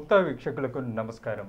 ముక్తా వీక్షకులకు నమస్కారం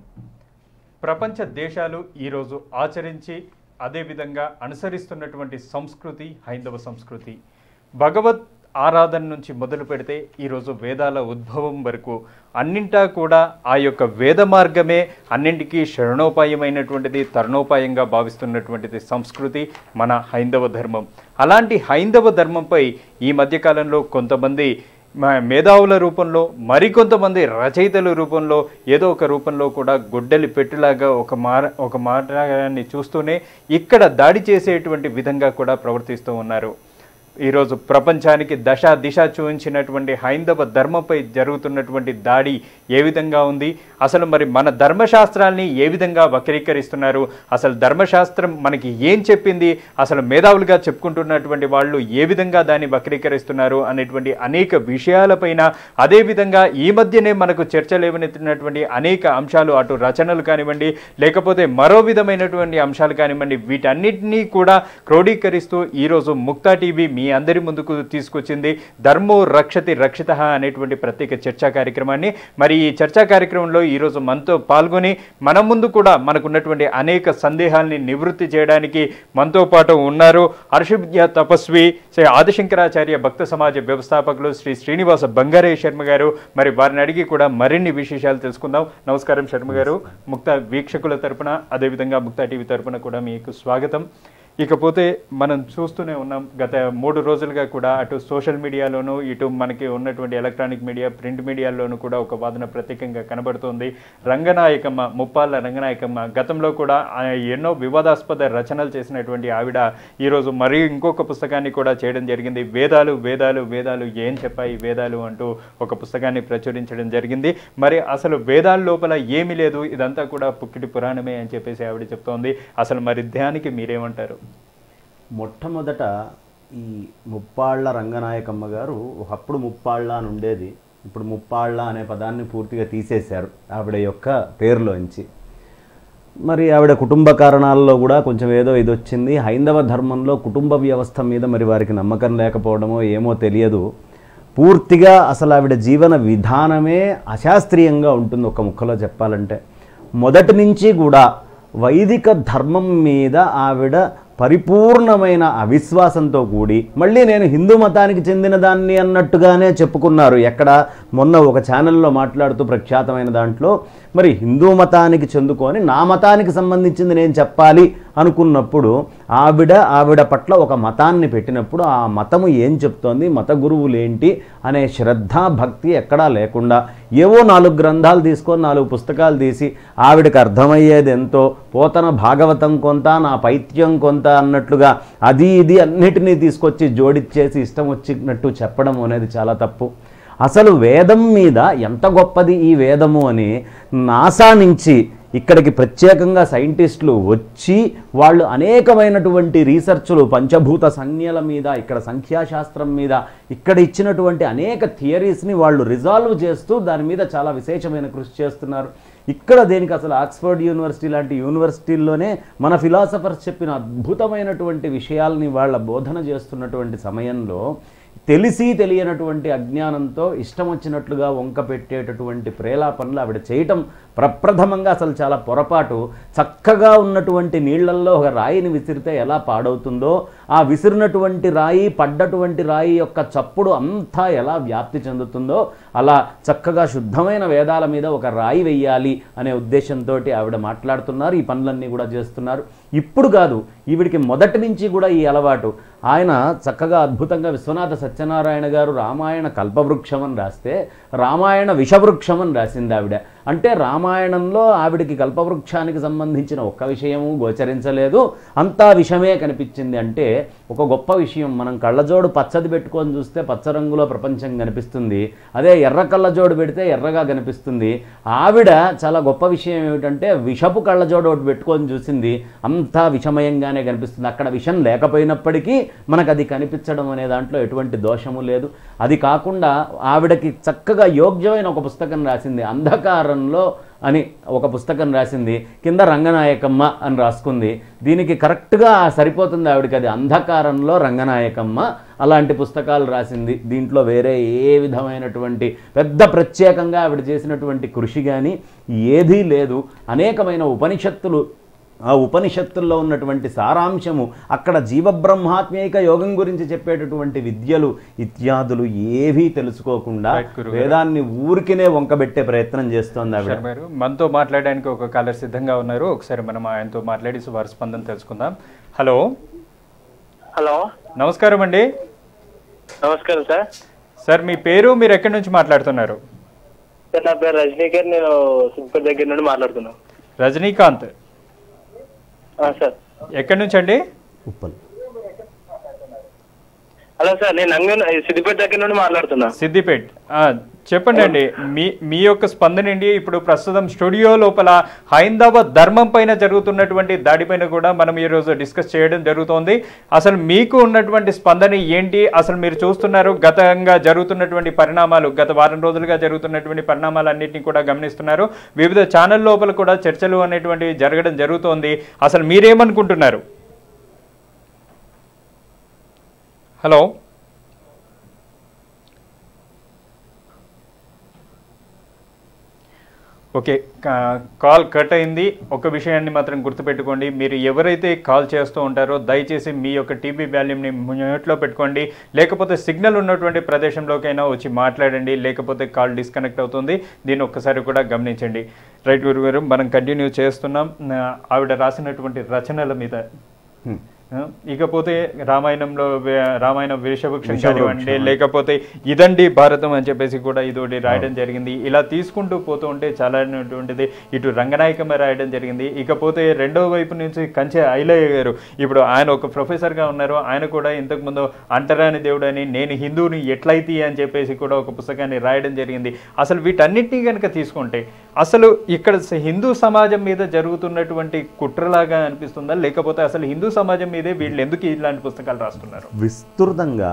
ప్రపంచ దేశాలు ఈరోజు ఆచరించి అదేవిధంగా అనుసరిస్తున్నటువంటి సంస్కృతి హైందవ సంస్కృతి భగవత్ ఆరాధన నుంచి మొదలు పెడితే ఈరోజు వేదాల ఉద్భవం వరకు అన్నింటా కూడా ఆ యొక్క వేద మార్గమే అన్నింటికీ శరణోపాయమైనటువంటిది తరుణోపాయంగా భావిస్తున్నటువంటిది సంస్కృతి మన హైందవ ధర్మం అలాంటి హైందవ ధర్మంపై ఈ మధ్యకాలంలో కొంతమంది మ- మేధావుల రూపంలో మరికొంతమంది రచయితల రూపంలో ఏదో ఒక రూపంలో కూడా గొడ్డలి పెట్టులాగా ఒక మార ఒక మాటని చూస్తూనే ఇక్కడ దాడి చేసేటువంటి విధంగా కూడా ప్రవర్తిస్తూ ఉన్నారు ఈరోజు ప్రపంచానికి దశ దిశ చూపించినటువంటి హైందవ ధర్మంపై జరుగుతున్నటువంటి దాడి ఏ విధంగా ఉంది అసలు మరి మన ధర్మశాస్త్రాల్ని ఏ విధంగా వక్రీకరిస్తున్నారు అసలు ధర్మశాస్త్రం మనకి ఏం చెప్పింది అసలు మేధావులుగా చెప్పుకుంటున్నటువంటి వాళ్ళు ఏ విధంగా దాన్ని వక్రీకరిస్తున్నారు అనేటువంటి అనేక విషయాలపైన అదేవిధంగా ఈ మధ్యనే మనకు చర్చలేవనెత్తినటువంటి అనేక అంశాలు అటు రచనలు కానివ్వండి లేకపోతే మరో విధమైనటువంటి అంశాలు కానివ్వండి వీటన్నిటినీ కూడా క్రోడీకరిస్తూ ఈరోజు ముక్తా టీవీ మీ అందరి ముందుకు తీసుకొచ్చింది ధర్మో రక్షతి రక్షిత అనేటువంటి ప్రత్యేక చర్చా కార్యక్రమాన్ని మరి ఈ చర్చా కార్యక్రమంలో ఈరోజు మనతో పాల్గొని మన ముందు కూడా మనకున్నటువంటి అనేక సందేహాల్ని నివృత్తి చేయడానికి మనతో పాటు ఉన్నారు హర్షవిద్య తపస్వి శ్రీ ఆదిశంకరాచార్య భక్త సమాజ వ్యవస్థాపకులు శ్రీ శ్రీనివాస బంగారయ్య శర్మ గారు మరి వారిని అడిగి కూడా మరిన్ని విశేషాలు తెలుసుకుందాం నమస్కారం శర్మ గారు ముక్త వీక్షకుల తరపున అదేవిధంగా ముక్తా టీవీ తరపున కూడా మీకు స్వాగతం ఇకపోతే మనం చూస్తూనే ఉన్నాం గత మూడు రోజులుగా కూడా అటు సోషల్ మీడియాలోనూ ఇటు మనకి ఉన్నటువంటి ఎలక్ట్రానిక్ మీడియా ప్రింట్ మీడియాలోనూ కూడా ఒక వాదన ప్రత్యేకంగా కనబడుతోంది రంగనాయకమ్మ ముప్పాళ్ళ రంగనాయకమ్మ గతంలో కూడా ఆ ఎన్నో వివాదాస్పద రచనలు చేసినటువంటి ఆవిడ ఈరోజు మరి ఇంకొక పుస్తకాన్ని కూడా చేయడం జరిగింది వేదాలు వేదాలు వేదాలు ఏం చెప్పాయి వేదాలు అంటూ ఒక పుస్తకాన్ని ప్రచురించడం జరిగింది మరి అసలు వేదాల లోపల ఏమీ లేదు ఇదంతా కూడా పుక్కిటి పురాణమే అని చెప్పేసి ఆవిడ చెప్తోంది అసలు మరి ధ్యానికి మీరేమంటారు మొట్టమొదట ఈ ముప్పాళ్ళ రంగనాయకమ్మ గారు ఒకప్పుడు ముప్పాళ్ళ అని ఉండేది ఇప్పుడు ముప్పాళ్ళ అనే పదాన్ని పూర్తిగా తీసేశారు ఆవిడ యొక్క పేరులోంచి మరి ఆవిడ కుటుంబ కారణాల్లో కూడా కొంచెం ఏదో ఇది వచ్చింది హైందవ ధర్మంలో కుటుంబ వ్యవస్థ మీద మరి వారికి నమ్మకం లేకపోవడమో ఏమో తెలియదు పూర్తిగా అసలు ఆవిడ జీవన విధానమే అశాస్త్రీయంగా ఉంటుంది ఒక ముక్కలో చెప్పాలంటే మొదటి నుంచి కూడా వైదిక ధర్మం మీద ఆవిడ పరిపూర్ణమైన అవిశ్వాసంతో కూడి మళ్ళీ నేను హిందూ మతానికి చెందిన దాన్ని అన్నట్టుగానే చెప్పుకున్నారు ఎక్కడ మొన్న ఒక ఛానల్లో మాట్లాడుతూ ప్రఖ్యాతమైన దాంట్లో మరి హిందూ మతానికి చెందుకొని నా మతానికి సంబంధించింది నేను చెప్పాలి అనుకున్నప్పుడు ఆవిడ ఆవిడ పట్ల ఒక మతాన్ని పెట్టినప్పుడు ఆ మతము ఏం చెప్తోంది మత గురువులు ఏంటి అనే శ్రద్ధ భక్తి ఎక్కడా లేకుండా ఏవో నాలుగు గ్రంథాలు తీసుకొని నాలుగు పుస్తకాలు తీసి ఆవిడకి అర్థమయ్యేది ఎంతో పోతన భాగవతం కొంత నా పైత్యం కొంత అన్నట్లుగా అది ఇది అన్నిటినీ తీసుకొచ్చి జోడిచ్చేసి ఇష్టం వచ్చినట్టు చెప్పడం అనేది చాలా తప్పు అసలు వేదం మీద ఎంత గొప్పది ఈ వేదము అని నాసా నుంచి ఇక్కడికి ప్రత్యేకంగా సైంటిస్టులు వచ్చి వాళ్ళు అనేకమైనటువంటి రీసెర్చ్లు పంచభూత సంజ్ఞల మీద ఇక్కడ సంఖ్యాశాస్త్రం మీద ఇక్కడ ఇచ్చినటువంటి అనేక థియరీస్ని వాళ్ళు రిజాల్వ్ చేస్తూ దాని మీద చాలా విశేషమైన కృషి చేస్తున్నారు ఇక్కడ దేనికి అసలు ఆక్స్ఫర్డ్ యూనివర్సిటీ లాంటి యూనివర్సిటీల్లోనే మన ఫిలాసఫర్స్ చెప్పిన అద్భుతమైనటువంటి విషయాల్ని వాళ్ళ బోధన చేస్తున్నటువంటి సమయంలో తెలిసి తెలియనటువంటి అజ్ఞానంతో ఇష్టం వచ్చినట్లుగా వంక పెట్టేటటువంటి ప్రేలాపనలు ఆవిడ చేయటం ప్రప్రథమంగా అసలు చాలా పొరపాటు చక్కగా ఉన్నటువంటి నీళ్లల్లో ఒక రాయిని విసిరితే ఎలా పాడవుతుందో ఆ విసిరినటువంటి రాయి పడ్డటువంటి రాయి యొక్క చప్పుడు అంతా ఎలా వ్యాప్తి చెందుతుందో అలా చక్కగా శుద్ధమైన వేదాల మీద ఒక రాయి వెయ్యాలి అనే ఉద్దేశంతో ఆవిడ మాట్లాడుతున్నారు ఈ పనులన్నీ కూడా చేస్తున్నారు ఇప్పుడు కాదు ఈవిడికి మొదటి నుంచి కూడా ఈ అలవాటు ఆయన చక్కగా అద్భుతంగా విశ్వనాథ సత్యనారాయణ గారు రామాయణ కల్పవృక్షం అని రాస్తే రామాయణ విషవృక్షం అని రాసింది ఆవిడ అంటే రామాయణంలో ఆవిడికి కల్పవృక్షానికి సంబంధించిన ఒక్క విషయము గోచరించలేదు అంతా విషమే కనిపించింది అంటే ఒక గొప్ప విషయం మనం కళ్ళజోడు పచ్చది పెట్టుకొని చూస్తే పచ్చ రంగులో ప్రపంచం కనిపిస్తుంది అదే ఎర్ర కళ్ళజోడు పెడితే ఎర్రగా కనిపిస్తుంది ఆవిడ చాలా గొప్ప విషయం ఏమిటంటే విషపు కళ్ళజోడు ఒకటి పెట్టుకొని చూసింది అంతా విషమయంగానే కనిపిస్తుంది అక్కడ విషం లేకపోయినప్పటికీ మనకు అది కనిపించడం అనే దాంట్లో ఎటువంటి దోషము లేదు అది కాకుండా ఆవిడకి చక్కగా యోగ్యమైన ఒక పుస్తకం రాసింది అంధకారంలో అని ఒక పుస్తకం రాసింది కింద రంగనాయకమ్మ అని రాసుకుంది దీనికి కరెక్ట్గా సరిపోతుంది ఆవిడకి అది అంధకారంలో రంగనాయకమ్మ అలాంటి పుస్తకాలు రాసింది దీంట్లో వేరే ఏ విధమైనటువంటి పెద్ద ప్రత్యేకంగా ఆవిడ చేసినటువంటి కృషి కానీ ఏదీ లేదు అనేకమైన ఉపనిషత్తులు ఆ ఉపనిషత్తుల్లో ఉన్నటువంటి సారాంశము అక్కడ జీవబ్రహ్మాత్మీక యోగం గురించి చెప్పేటటువంటి విద్యలు ఇత్యాదులు ఏవీ తెలుసుకోకుండా Right, గురుగారు. వేదాన్ని ఊరికినే వంకబెట్టే ప్రయత్నం చేస్తోంది ఆవిడ శర్మ గారు మనతో మాట్లాడడానికి ఒక కాలర్ సిద్ధంగా ఉన్నారు ఒకసారి మనం ఆయనతో మాట్లాడి వారి స్పందన తెలుసుకుందాం హలో హలో నమస్కారం అండి నమస్కారం సార్ సార్ మీ పేరు మీరు ఎక్కడి నుంచి మాట్లాడుతున్నారు సార్ నా పేరు రజనీకర్ నేను సింపర్ దగ్గర నుండి మాట్లాడుతున్నాను రజనీకాంత్ ఆ, సార్ ఎక్కడి నుంచి అండి ఉప్పల్ హలో సార్ నేను నంగన్ సిద్దిపేట దగ్గర నుండి మాట్లాడుతున్నా సిద్దిపేట్ ఆ, చెప్పండి అండి మీ మీ యొక్క స్పందన ఏంటి ఇప్పుడు ప్రస్తుతం స్టూడియో లోపల హైందవ ధర్మం పైన జరుగుతున్నటువంటి దాడిపైన కూడా మనం ఈరోజు డిస్కస్ చేయడం జరుగుతోంది అసలు మీకు ఉన్నటువంటి స్పందన ఏంటి అసలు మీరు చూస్తున్నారు గతంగా జరుగుతున్నటువంటి పరిణామాలు గత వారం రోజులుగా జరుగుతున్నటువంటి పరిణామాలన్నింటినీ కూడా గమనిస్తున్నారు వివిధ ఛానల్ లోపల కూడా చర్చలు అనేటువంటివి జరగడం జరుగుతోంది అసలు మీరేమనుకుంటున్నారు హలో ఓకే కా- కాల్ కట్ అయింది ఒక విషయాన్ని మాత్రం గుర్తుపెట్టుకోండి మీరు ఎవరైతే కాల్ చేస్తూ ఉంటారో దయచేసి మీ యొక్క టీవీ వాల్యూమ్ని మ్యూట్లో పెట్టుకోండి లేకపోతే సిగ్నల్ ఉన్నటువంటి ప్రదేశంలోకైనా వచ్చి మాట్లాడండి లేకపోతే కాల్ డిస్కనెక్ట్ అవుతుంది దీన్ని ఒక్కసారి కూడా గమనించండి రైట్ గురుగారు మనం కంటిన్యూ చేస్తున్నాం నా- ఆవిడ రాసినటువంటి రచనల మీద హ్మ్. ఆ, ఇకపోతే రామాయణంలో వే- రామాయణ వేషభక్షం వేషవృక్షం. కానివ్వండి లేకపోతే ఇదండి భారతం అని చెప్పేసి కూడా ఇదోటి రాయడం జరిగింది ఇలా తీసుకుంటూ పోతూ ఉంటే చాలా అనేటువంటిది ఇటు రంగనాయకమే రాయడం జరిగింది ఇకపోతే రెండో వైపు నుంచి కంచె ఐలయ్య గారు ఇప్పుడు ఆయన ఒక ప్రొఫెసర్గా ఉన్నారు ఆయన కూడా ఇంతకుముందు అంటరాని దేవుడు అని నేను హిందువుని ఎట్లయితే అని చెప్పేసి కూడా ఒక పుస్తకాన్ని రాయడం జరిగింది అసలు వీటన్నిటినీ కనుక తీసుకుంటే అసలు ఇక్కడ స- హిందూ సమాజం మీద జరుగుతున్నటువంటి కుట్రలాగా అనిపిస్తుందా లేకపోతే అసలు హిందూ సమాజం మీదే వీళ్ళు ఎందుకు ఇలాంటి పుస్తకాలు రాస్తున్నారు విస్తృతంగా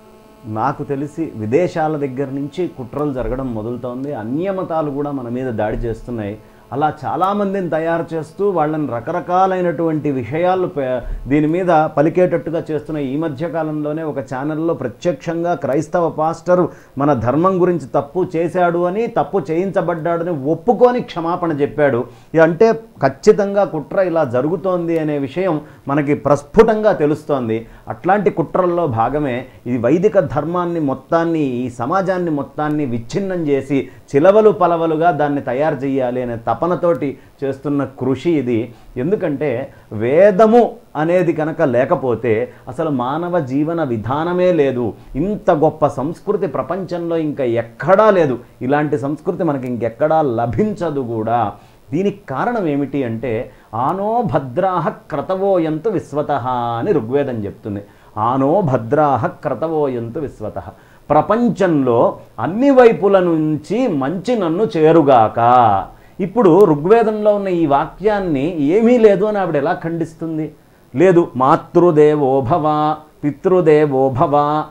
నాకు తెలిసి విదేశాల దగ్గర నుంచి కుట్రలు జరగడం మొదలుతోంది అన్యమతాలు కూడా మన మీద దాడి చేస్తున్నాయి అలా చాలామందిని తయారు చేస్తూ వాళ్ళని రకరకాలైనటువంటి విషయాలు పే- దీని మీద పలికేటట్టుగా చేస్తున్న ఈ మధ్య కాలంలోనే ఒక ఛానల్లో ప్రత్యక్షంగా క్రైస్తవ పాస్టరు మన ధర్మం గురించి తప్పు చేశాడు అని తప్పు చేయించబడ్డాడని ఒప్పుకొని క్షమాపణ చెప్పాడు ఇది అంటే ఖచ్చితంగా కుట్ర ఇలా జరుగుతోంది అనే విషయం మనకి ప్రస్ఫుటంగా తెలుస్తోంది అట్లాంటి కుట్రల్లో భాగమే ఇది వైదిక ధర్మాన్ని మొత్తాన్ని ఈ సమాజాన్ని మొత్తాన్ని విచ్ఛిన్నం చేసి చిలవలు పలవలుగా దాన్ని తయారు చేయాలి అనే తపనతోటి చేస్తున్న కృషి ఇది ఎందుకంటే వేదము అనేది కనుక లేకపోతే అసలు మానవ జీవన విధానమే లేదు ఇంత గొప్ప సంస్కృతి ప్రపంచంలో ఇంకా ఎక్కడా లేదు ఇలాంటి సంస్కృతి మనకి ఇంకెక్కడా లభించదు కూడా దీనికి కారణం ఏమిటి అంటే ఆనో భద్రాహ క్రతవోయంతు విశ్వత అని ఋగ్వేదం చెప్తుంది ఆనో భద్రాహ క్రతవోయంతు విశ్వత ప్రపంచంలో అన్ని వైపుల నుంచి మంచి నన్ను చేరుగాక ఇప్పుడు ఋగ్వేదంలో ఉన్న ఈ వాక్యాన్ని ఏమీ లేదు అని ఆవిడ ఎలా ఖండిస్తుంది లేదు మాతృదేవో భవ పితృదేవో భవ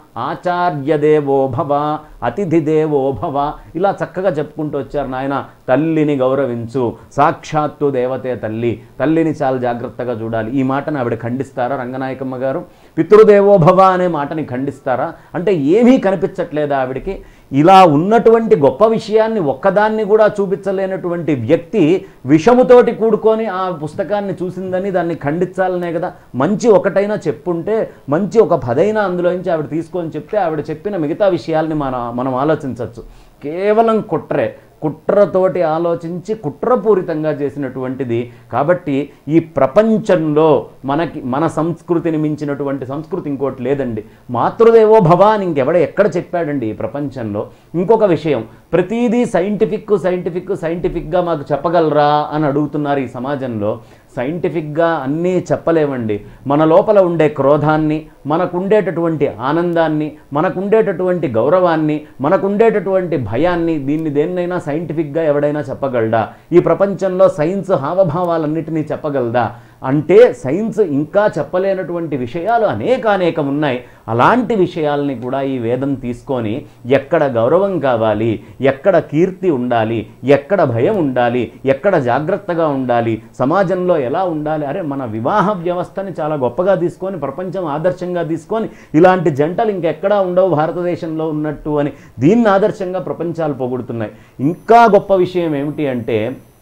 ఆచార్యదేవో భవ అతిథిదేవో భవ ఇలా చక్కగా చెప్పుకుంటూ వచ్చారు నాయన తల్లిని గౌరవించు సాక్షాత్తు దేవతే తల్లి తల్లిని చాలా జాగ్రత్తగా చూడాలి ఈ మాటను ఆవిడ ఖండిస్తారా రంగనాయకమ్మ గారు పితృదేవో భవ అనే మాటని ఖండిస్తారా అంటే ఏమీ కనిపించట్లేదా ఆవిడకి ఇలా ఉన్నటువంటి గొప్ప విషయాన్ని ఒక్కదాన్ని కూడా చూపించలేనటువంటి వ్యక్తి విషముతోటి కూడుకొని ఆ పుస్తకాన్ని చూసిందని దాన్ని ఖండించాలనే కదా మంచి ఒకటైనా చెప్పుంటే మంచి ఒక పదైనా అందులోంచి ఆవిడ తీసుకొని చెప్తే ఆవిడ చెప్పిన మిగతా విషయాల్ని మన మనం ఆలోచించవచ్చు కేవలం కుట్రే కుట్రతోటి ఆలోచించి కుట్రపూరితంగా చేసినటువంటిది కాబట్టి ఈ ప్రపంచంలో మనకి మన సంస్కృతిని మించినటువంటి సంస్కృతి ఇంకోటి లేదండి మాతృదేవో భవ అని ఇంకెవడ ఎక్కడ చెప్పాడండి ఈ ప్రపంచంలో ఇంకొక విషయం ప్రతిదీ సైంటిఫిక్ సైంటిఫిక్ సైంటిఫిక్గా మాకు చెప్పగలరా అని అడుగుతున్నారు ఈ సమాజంలో సైంటిఫిక్గా అన్నీ చెప్పలేమండి మన లోపల ఉండే క్రోధాన్ని మనకుండేటటువంటి ఆనందాన్ని మనకుండేటటువంటి గౌరవాన్ని మనకుండేటటువంటి భయాన్ని దీన్ని దేన్నైనా సైంటిఫిక్గా ఎవడైనా చెప్పగలడా ఈ ప్రపంచంలో సైన్స్ హావభావాలన్నిటినీ చెప్పగలదా అంటే సైన్స్ ఇంకా చెప్పలేనటువంటి విషయాలు అనేకానేకం ఉన్నాయి అలాంటి విషయాల్ని కూడా ఈ వేదం తీసుకొని ఎక్కడ గౌరవం కావాలి ఎక్కడ కీర్తి ఉండాలి ఎక్కడ భయం ఉండాలి ఎక్కడ జాగ్రత్తగా ఉండాలి సమాజంలో ఎలా ఉండాలి అరే మన వివాహ వ్యవస్థని చాలా గొప్పగా తీసుకొని ప్రపంచం ఆదర్శంగా తీసుకొని ఇలాంటి జంటలు ఇంకెక్కడా ఉండవు భారతదేశంలో ఉన్నట్టు అని దీన్ని ఆదర్శంగా ప్రపంచాలు పొగుడుతున్నాయి ఇంకా గొప్ప విషయం ఏమిటి అంటే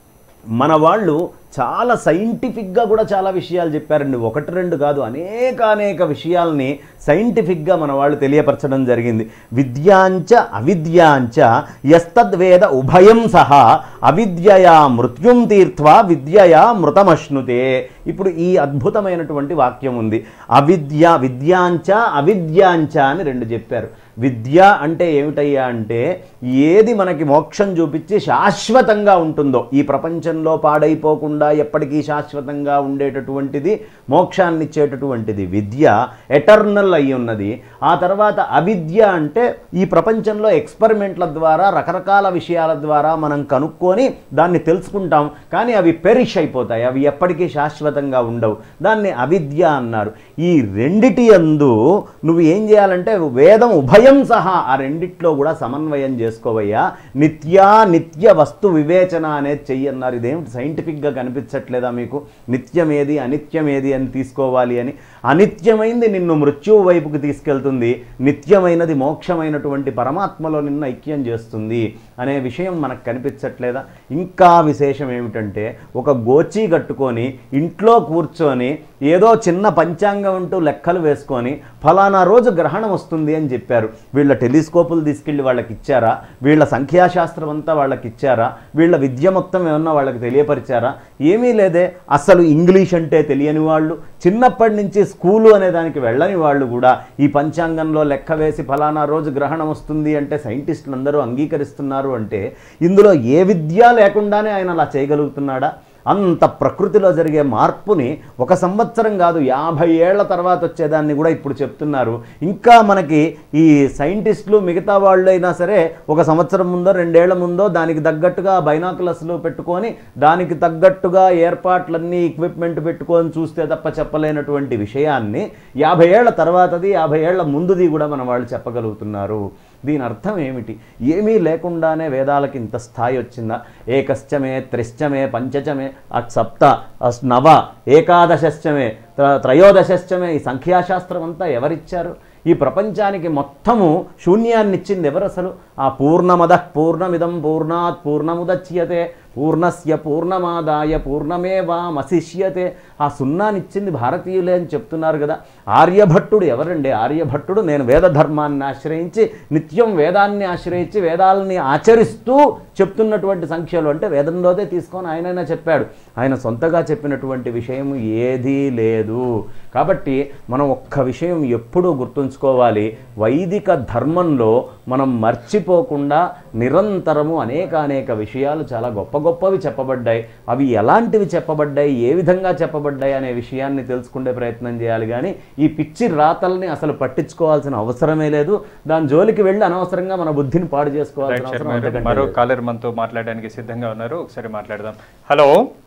మన వాళ్ళు చాలా సైంటిఫిక్గా కూడా చాలా విషయాలు చెప్పారండి ఒకటి రెండు కాదు అనేక అనేక విషయాల్ని సైంటిఫిక్గా మన వాళ్ళు తెలియపరచడం జరిగింది విద్యాంచ అవిద్యాంచ యస్తద్వేద ఉభయం సహా అవిద్యయా మృత్యుం తీర్థ్వా విద్యయా మృతమశ్నుతే ఇప్పుడు ఈ అద్భుతమైనటువంటి వాక్యం ఉంది అవిద్య విద్యాంచ అవిద్యాంచ అని రెండు చెప్పారు విద్య అంటే ఏమిటయ్యా అంటే ఏది మనకి మోక్షం చూపించి శాశ్వతంగా ఉంటుందో ఈ ప్రపంచంలో పాడైపోకుండా ఎప్పటికీ శాశ్వతంగా ఉండేటటువంటిది మోక్షాన్ని ఇచ్చేటటువంటిది విద్య ఎటర్నల్ అయి ఉన్నది ఆ తర్వాత అవిద్య అంటే ఈ ప్రపంచంలో ఎక్స్పెరిమెంట్ల ద్వారా రకరకాల విషయాల ద్వారా మనం కనుక్కొని దాన్ని తెలుసుకుంటాం కానీ అవి పెరిష్ అయిపోతాయి అవి ఎప్పటికీ శాశ్వతంగా ఉండవు దాన్ని అవిద్య అన్నారు ఈ రెండిటి అందు నువ్వు ఏం చేయాలంటే వేదం ఉభయం సహా ఆ రెండిట్లో కూడా సమన్వయం చేసుకోవయ్యా నిత్యా నిత్య వస్తు వివేచన అనేది చెయ్యన్నారు ఇదేమిటి సైంటిఫిక్గా కనిపించట్లేదా మీకు నిత్యమేది అనిత్యమేది అని తీసుకోవాలి అని అనిత్యమైంది నిన్ను మృత్యువు వైపుకి తీసుకెళ్తుంది నిత్యమైనది మోక్షమైనటువంటి పరమాత్మలో నిన్ను ఐక్యం చేస్తుంది అనే విషయం మనకు కనిపించట్లేదా ఇంకా విశేషం ఏమిటంటే ఒక గోచి కట్టుకొని ఇంట్లో కూర్చొని ఏదో చిన్న పంచాంగం అంటూ లెక్కలు వేసుకొని ఫలానా రోజు గ్రహణం వస్తుంది అని చెప్పారు వీళ్ళ టెలిస్కోపులు తీసుకెళ్ళి వాళ్ళకి ఇచ్చారా వీళ్ళ సంఖ్యాశాస్త్రం అంతా వాళ్ళకి ఇచ్చారా వీళ్ళ విద్య మొత్తం ఏమన్నా వాళ్ళకి తెలియపరిచారా ఏమీ లేదే అసలు ఇంగ్లీష్ అంటే తెలియని వాళ్ళు చిన్నప్పటి నుంచి స్కూలు అనే దానికి వెళ్ళని వాళ్ళు కూడా ఈ పంచాంగంలో లెక్క వేసి ఫలానా రోజు గ్రహణం వస్తుంది అంటే సైంటిస్టులు అందరూ అంగీకరిస్తున్నారు అంటే ఇందులో ఏ విద్య లేకుండానే ఆయన అలా చేయగలుగుతున్నాడా అంత ప్రకృతిలో జరిగే మార్పుని ఒక సంవత్సరం కాదు యాభై ఏళ్ల తర్వాత వచ్చేదాన్ని కూడా ఇప్పుడు చెప్తున్నారు ఇంకా మనకి ఈ సైంటిస్టులు మిగతా వాళ్ళు అయినా సరే ఒక సంవత్సరం ముందో రెండేళ్ల ముందో దానికి తగ్గట్టుగా బైనాకులస్లు పెట్టుకొని దానికి తగ్గట్టుగా ఏర్పాట్లన్నీ ఎక్విప్మెంట్ పెట్టుకొని చూస్తే తప్ప చెప్పలేనటువంటి విషయాన్ని యాభై ఏళ్ల తర్వాతది యాభై ఏళ్ల ముందుది కూడా మన వాళ్ళు చెప్పగలుగుతున్నారు దీని అర్థం ఏమిటి ఏమీ లేకుండానే వేదాలకి ఇంత స్థాయి వచ్చిందా ఏకశ్చమే త్రిశ్చమే పంచచమే అట్ సప్త అస్ నవ ఏకాదశశ్చమే త్ర- త్రయోదశశ్చమే ఈ సంఖ్యాశాస్త్రం అంతా ఎవరిచ్చారు ఈ ప్రపంచానికి మొత్తము శూన్యాన్ని ఇచ్చింది ఎవరు అసలు ఆ పూర్ణమద పూర్ణమిదం పూర్ణాత్ పూర్ణముదచ్యతే పూర్ణస్య పూర్ణమాదాయ పూర్ణమేవామశిష్యతే ఆ సున్నానిచ్చింది భారతీయులే అని చెప్తున్నారు కదా ఆర్యభట్టుడు ఎవరండి ఆర్యభట్టుడు నేను వేద ధర్మాన్ని ఆశ్రయించి నిత్యం వేదాన్ని ఆశ్రయించి వేదాలని ఆచరిస్తూ చెప్తున్నటువంటి సంఖ్యలు అంటే వేదంలోదే తీసుకొని ఆయనైనా చెప్పాడు ఆయన సొంతగా చెప్పినటువంటి విషయం ఏదీ లేదు కాబట్టి మనం ఒక్క విషయం ఎప్పుడూ గుర్తుంచుకోవాలి వైదిక ధర్మంలో మనం మర్చిపోకుండా నిరంతరము అనేక అనేక విషయాలు చాలా గొప్ప గొప్పవి చెప్పబడ్డాయి అవి ఎలాంటివి చెప్పబడ్డాయి ఏ విధంగా చెప్పబడ్డాయి అనే విషయాన్ని తెలుసుకునే ప్రయత్నం చేయాలి కానీ ఈ పిచ్చి రాతల్ని అసలు పట్టించుకోవాల్సిన అవసరమే లేదు దాని జోలికి వెళ్ళి అనవసరంగా మన బుద్ధిని పాడు చేసుకోవాల్సిన రైట్ అవసరం శర్మ గారు. అంతకంటే మరో లేదు. కాలర్ మనతో మాట్లాడడానికి సిద్ధంగా ఉన్నారు ఒకసారి మాట్లాడదాం హలో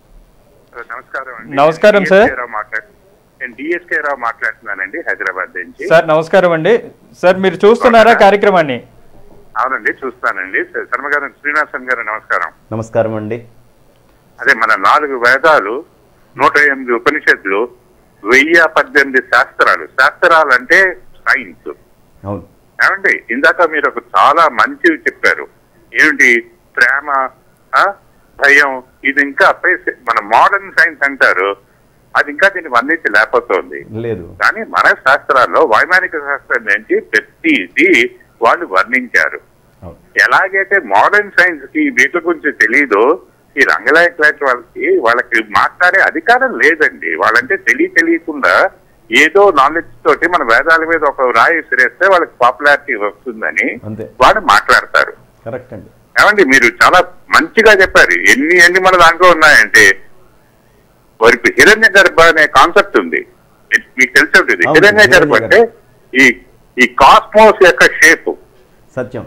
నమస్కారం అండి నమస్కారం, నేను సార్. DSK రావు మాట్లాడు నేను డిఎస్కే రావు మాట్లాడుతున్నానండి హైదరాబాద్ నుంచి సార్ నమస్కారం అండి సార్ మీరు చూస్తున్నారా కార్యక్రమాన్ని అవునండి చూస్తానండి శర్మ గారు శ్రీనివాసన్ గారు నమస్కారం నమస్కారం అండి అదే మన నాలుగు వేదాలు నూట ఎనిమిది ఉపనిషత్తులు వెయ్యి పద్దెనిమిది శాస్త్రాలు శాస్త్రాలు అంటే సైన్స్ అవును ఏమండి ఇందాక మీరు ఒక చాలా మంచివి చెప్పారు ఏమిటి ప్రేమ ఆ, భయం ఇది ఇంకా పై- మన మోడర్న్ సైన్స్ అంటారు అది ఇంకా దీన్ని వర్ణించలేకపోతుంది లేదు కానీ మన శాస్త్రాల్లో వైమానిక శాస్త్రం నుంచి ప్రతిదీ వాళ్ళు వర్ణించారు అవును ఎలాగైతే మోడర్న్ సైన్స్ కి వీటి గురించి తెలియదో ఈ రంగలాయ క్లాస్ వాళ్ళకి వాళ్ళకి మాట్లాడే అధికారం లేదండి వాళ్ళంటే తెలియ తెలియకుండా ఏదో నాలెడ్జ్ తోటి మన వేదాల మీద ఒక రాయి విసిరేస్తే వాళ్ళకి పాపులారిటీ వస్తుందని అంతే వాళ్ళు మాట్లాడతారు కరెక్ట్ అండి ఏమండి మీరు చాలా మంచిగా చెప్పారు ఎన్ని ఎన్ని మన దాంట్లో ఉన్నాయంటే వారికి హిరణ్య గర్భ అనే కాన్సెప్ట్ ఉంది మీ- మీకు తెలిసి ఉంటుంది అవును, హిరణ్య గర్భ హిరణ్య అంటే ఈ ఈ కాస్మోస్ యొక్క షేప్ సత్యం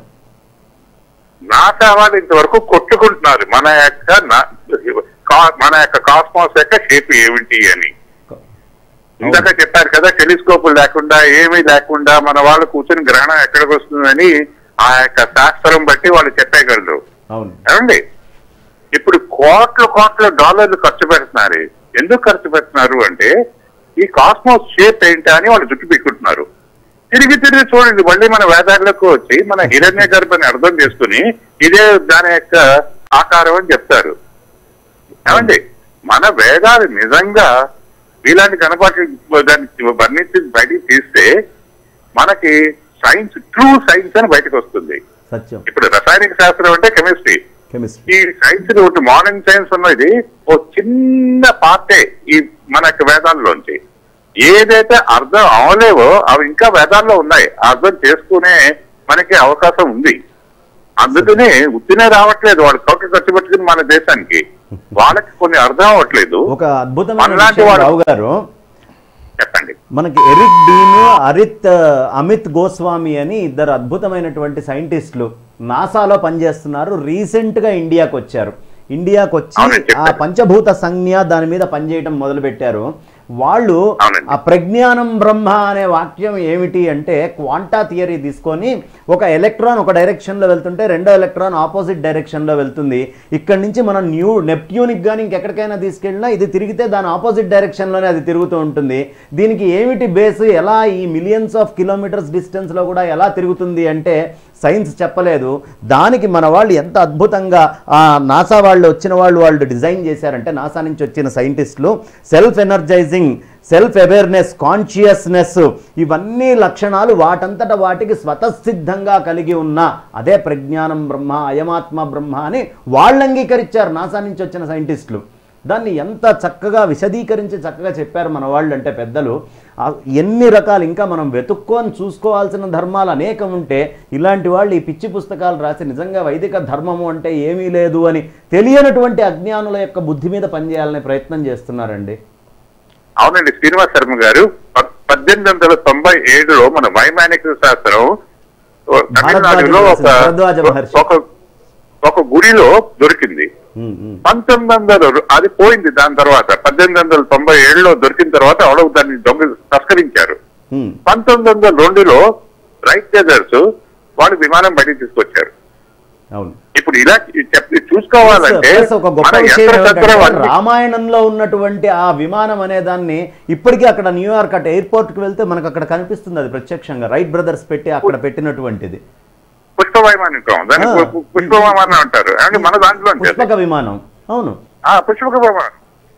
నాసా వాళ్ళు ఇంతవరకు కొట్టుకుంటున్నారు మన యొక్క నా- కా- మన యొక్క కాస్మోస్ యొక్క షేప్ ఏమిటి అని ఇందాక చెప్పారు కదా టెలిస్కోపులు లేకుండా ఏమీ లేకుండా మన వాళ్ళు కూర్చొని గ్రహణం ఎక్కడికి వస్తుందని ఆ యొక్క శాస్త్రం బట్టి వాళ్ళు చెప్పగలరు అవును ఏమండి ఇప్పుడు కోట్ల కోట్ల డాలర్లు ఖర్చు పెడుతున్నారు ఎందుకు ఖర్చు పెడుతున్నారు అంటే ఈ కాస్మోస్ షేప్ ఏంటా అని వాళ్ళు జుట్టు పెట్టుకుంటున్నారు తిరిగి తిరిగి చూడండి మళ్ళీ మన వేదాల్లోకి వచ్చి మన హిరణ్య గర్భని అర్థం చేసుకుని ఇదే దాని యొక్క ఆకారం అని చెప్తారు ఏమండి మన వేదాలు నిజంగా ఇలాంటి కనపాటి దాన్ని వర్ణించి బయటికి తీస్తే మనకి సైన్స్ ట్రూ సైన్స్ అని బయటకు వస్తుంది సత్యం ఇప్పుడు రసాయనిక శాస్త్రం అంటే కెమిస్ట్రీ కెమిస్ట్రీ ఈ సైన్స్ ఒకటి మోడర్న్ సైన్స్ ఉన్నది ఓ చిన్న పార్టే ఈ మన యొక్క వేదాల్లోంచి ఏదైతే అర్థం అవలేవో అవి ఇంకా వేదాల్లో ఉన్నాయి అర్థం చేసుకునే మనకి అవకాశం ఉంది అందుకనే ఉత్తినే రావట్లేదు వాడు కోట్లు ఖర్చు పెట్టుకుని మన దేశానికి వాళ్ళకి కొన్ని అర్థం అవ్వట్లేదు ఒక అద్భుతమైన మనలాంటి విషయం వాడు- రావు గారు చెప్పండి మనకి ఎరిక్ డీన్ అరిత్ అమిత్ గోస్వామి అని ఇద్దరు అద్భుతమైనటువంటి సైంటిస్టులు నాసాలో పనిచేస్తున్నారు రీసెంట్గా ఇండియాకి వచ్చారు ఇండియాకి వచ్చి అవునండి, ఆ చెప్పారు. పంచభూత సంజ్ఞ దాని మీద పనిచేయడం మొదలుపెట్టారు వాళ్ళు అవునండి. ఆ ప్రజ్ఞానం బ్రహ్మ అనే వాక్యం ఏమిటి అంటే క్వాంటా థియరీ తీసుకొని ఒక ఎలక్ట్రాన్ ఒక డైరెక్షన్లో వెళ్తుంటే రెండో ఎలక్ట్రాన్ ఆపోజిట్ డైరెక్షన్లో వెళ్తుంది ఇక్కడి నుంచి మనం న్యూ నెప్ట్యూనిక్ కానీ ఇంకెక్కడికైనా తీసుకెళ్ళినా ఇది తిరిగితే దాని ఆపోజిట్ డైరెక్షన్లోనే అది తిరుగుతూ ఉంటుంది దీనికి ఏమిటి బేస్ ఎలా ఈ మిలియన్స్ ఆఫ్ కిలోమీటర్స్ డిస్టెన్స్లో కూడా ఎలా తిరుగుతుంది అంటే సైన్స్ చెప్పలేదు దానికి మన వాళ్ళు ఎంత అద్భుతంగా ఆ నాసా వాళ్ళు వచ్చిన వాళ్ళు వాళ్ళు డిజైన్ చేశారంటే నాసా నుంచి వచ్చిన సైంటిస్టులు self energizing self awareness consciousness ఇవన్నీ లక్షణాలు వాటంతట వాటికి స్వతసిద్ధంగా కలిగి ఉన్న అదే ప్రజ్ఞానం బ్రహ్మ అయమాత్మ బ్రహ్మ అని వాళ్ళు అంగీకరించారు నాసా నుంచి వచ్చిన సైంటిస్టులు దాన్ని ఎంత చక్కగా విశదీకరించి చక్కగా చెప్పారు మన వాళ్ళు అంటే పెద్దలు ఆ ఎన్ని రకాలు ఇంకా మనం వెతుక్కొని చూసుకోవాల్సిన ధర్మాలు అనేకం ఉంటే ఇలాంటి వాళ్ళు ఈ పిచ్చి పుస్తకాలు రాసి నిజంగా వైదిక ధర్మము అంటే ఏమీ లేదు అని తెలియనటువంటి అజ్ఞానుల యొక్క బుద్ధి మీద పనిచేయాలనే ప్రయత్నం చేస్తున్నారండి అవునండి శ్రీనివాస్ శర్మ గారు ప- పద్దెనిమిది వందల తొంభై ఏడులో మన వైమానిక శాస్త్రం ఓ తమిళనాడులో ఒక భరద్వాజ మహర్షి. ఒక ఒక గుడిలో దొరికింది ఉమ్, ఉమ్. పంతొమ్మిది వందల అది పోయింది దాని తర్వాత పద్దెనిమిది వందల తొంభై ఏడులో దొరికిన తర్వాత ఎవరో దాన్ని దొంగ తస్కరించారు ఉమ్. పంతొమ్మిది వందల రెండులో రైట్ బ్రదర్స్ వాళ్ళు విమానం బయటికి తీసుకొచ్చారు అవును ఇప్పుడు ఇలా చెప్పి చూసుకోవాలంటే ప్లస్ ఒక గొప్ప మన విషయం యంత్ర ఏమిటంటే, తంత్రం రామాయణంలో ఉన్నటువంటి ఆ విమానం అనే దాన్ని ఇప్పటికీ అక్కడ న్యూయార్క్ అట్ ఎయిర్పోర్ట్ కి వెళ్తే మనకు అక్కడ కనిపిస్తుంది అది ప్రత్యక్షంగా రైట్ బ్రదర్స్ పెట్టి అక్కడ పెట్టినటువంటిది పుష్ప వైమానికం దాన్ని ఆ. పు- పు- పుష్ప విమానం అంటారు అంటే మన దాంట్లో ఉంటుంది. పుష్పక విమానం అవును ఆ పుష్పక విమానం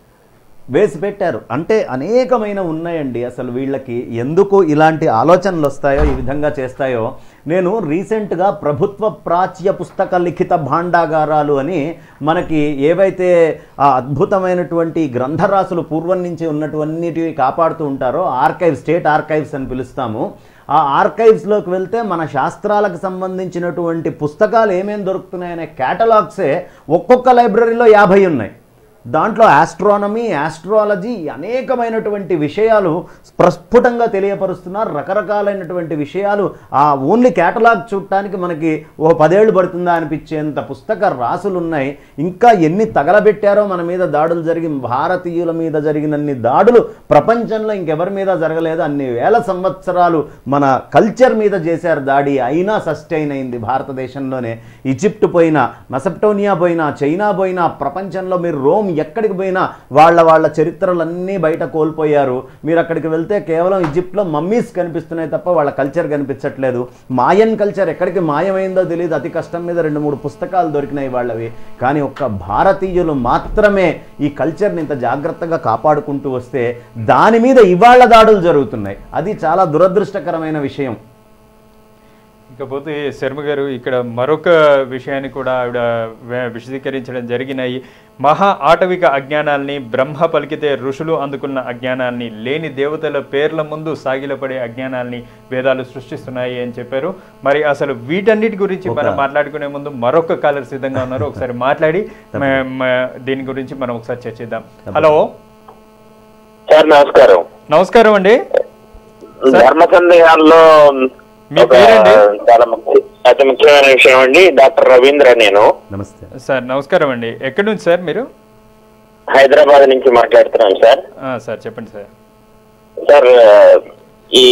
వేసి పెట్టారు అంటే అనేకమైన ఉన్నాయండి అసలు వీళ్ళకి ఎందుకు ఇలాంటి ఆలోచనలు వస్తాయో ఈ విధంగా చేస్తాయో నేను రీసెంట్గా ప్రభుత్వ ప్రాచ్య పుస్తక లిఖిత భాండాగారాలు అని మనకి ఏవైతే ఆ అద్భుతమైనటువంటి గ్రంథరాసులు పూర్వం నుంచి ఉన్నటువంటివి కాపాడుతూ ఉంటారో ఆర్కైవ్ స్టేట్ ఆర్కైవ్స్ అని పిలుస్తాము ఆ ఆర్కైవ్స్లోకి వెళ్తే మన శాస్త్రాలకు సంబంధించినటువంటి పుస్తకాలు ఏమేమి దొరుకుతున్నాయనే క్యాటలాగ్సే ఒక్కొక్క లైబ్రరీలో యాభై ఉన్నాయి దాంట్లో ఆస్ట్రానమీ ఆస్ట్రాలజీ అనేకమైనటువంటి విషయాలు ప్రస్ఫుటంగా తెలియపరుస్తున్నారు రకరకాలైనటువంటి విషయాలు ఆ ఓన్లీ కేటలాగ్ చూడటానికి మనకి ఓ పదేళ్ళు పడుతుందా అనిపించేంత పుస్తక రాసులు ఉన్నాయి ఇంకా ఎన్ని తగలబెట్టారో మన మీద దాడులు జరిగి భారతీయుల మీద జరిగినన్ని దాడులు ప్రపంచంలో ఇంకెవరి మీద జరగలేదు అన్ని వేల సంవత్సరాలు మన కల్చర్ మీద చేశారు దాడి అయినా సస్టైన్ అయింది భారతదేశంలోనే ఈజిప్ట్ పోయినా మెసప్టోనియా పోయినా చైనా పోయినా ప్రపంచంలో మీరు రోమ్ ఎక్కడికి పోయినా వాళ్ళ వాళ్ళ చరిత్రలన్నీ బయట కోల్పోయారు మీరు అక్కడికి వెళ్తే కేవలం ఈజిప్ట్లో మమ్మీస్ కనిపిస్తున్నాయి తప్ప వాళ్ళ కల్చర్ కనిపించట్లేదు మాయన్ కల్చర్ ఎక్కడికి మాయమైందో తెలియదు అతి కష్టం మీద రెండు మూడు పుస్తకాలు దొరికినాయి వాళ్ళవి కానీ ఒక్క భారతీయులు మాత్రమే ఈ కల్చర్ని ఇంత జాగ్రత్తగా కాపాడుకుంటూ వస్తే దాని మీద ఇవాళ దాడులు జరుగుతున్నాయి అది చాలా దురదృష్టకరమైన విషయం ఇకపోతే శర్మ గారు ఇక్కడ మరొక విషయాన్ని కూడా ఆవిడ వే- విశదీకరించడం జరిగినాయి మహా ఆటవిక అజ్ఞానాల్ని బ్రహ్మ పలికితే ఋషులు అందుకున్న అజ్ఞానాల్ని లేని దేవతల పేర్ల ముందు సాగిలపడే అజ్ఞానాల్ని వేదాలు సృష్టిస్తున్నాయి అని చెప్పారు మరి అసలు వీటన్నిటి గురించి మనం మాట్లాడుకునే ముందు మరొక కాలర్ సిద్ధంగా ఉన్నారు ఒకసారి మాట్లాడి మ- మ- దీని గురించి మనం ఒకసారి చర్చిద్దాం హలో సార్ నమస్కారం నమస్కారం అండి ధర్మ సందేహాల్లో మీ ఒక పేరండి? చాలా ముఖ్య అతి ముఖ్యమైన విషయం అండి డాక్టర్ రవీంద్ర నేను నమస్తే సార్ నమస్కారం అండి ఎక్కడి నుంచి సార్ మీరు హైదరాబాద్ నుంచి మాట్లాడుతున్నాను సార్ ఆ, సార్ చెప్పండి సార్ సార్ ఈ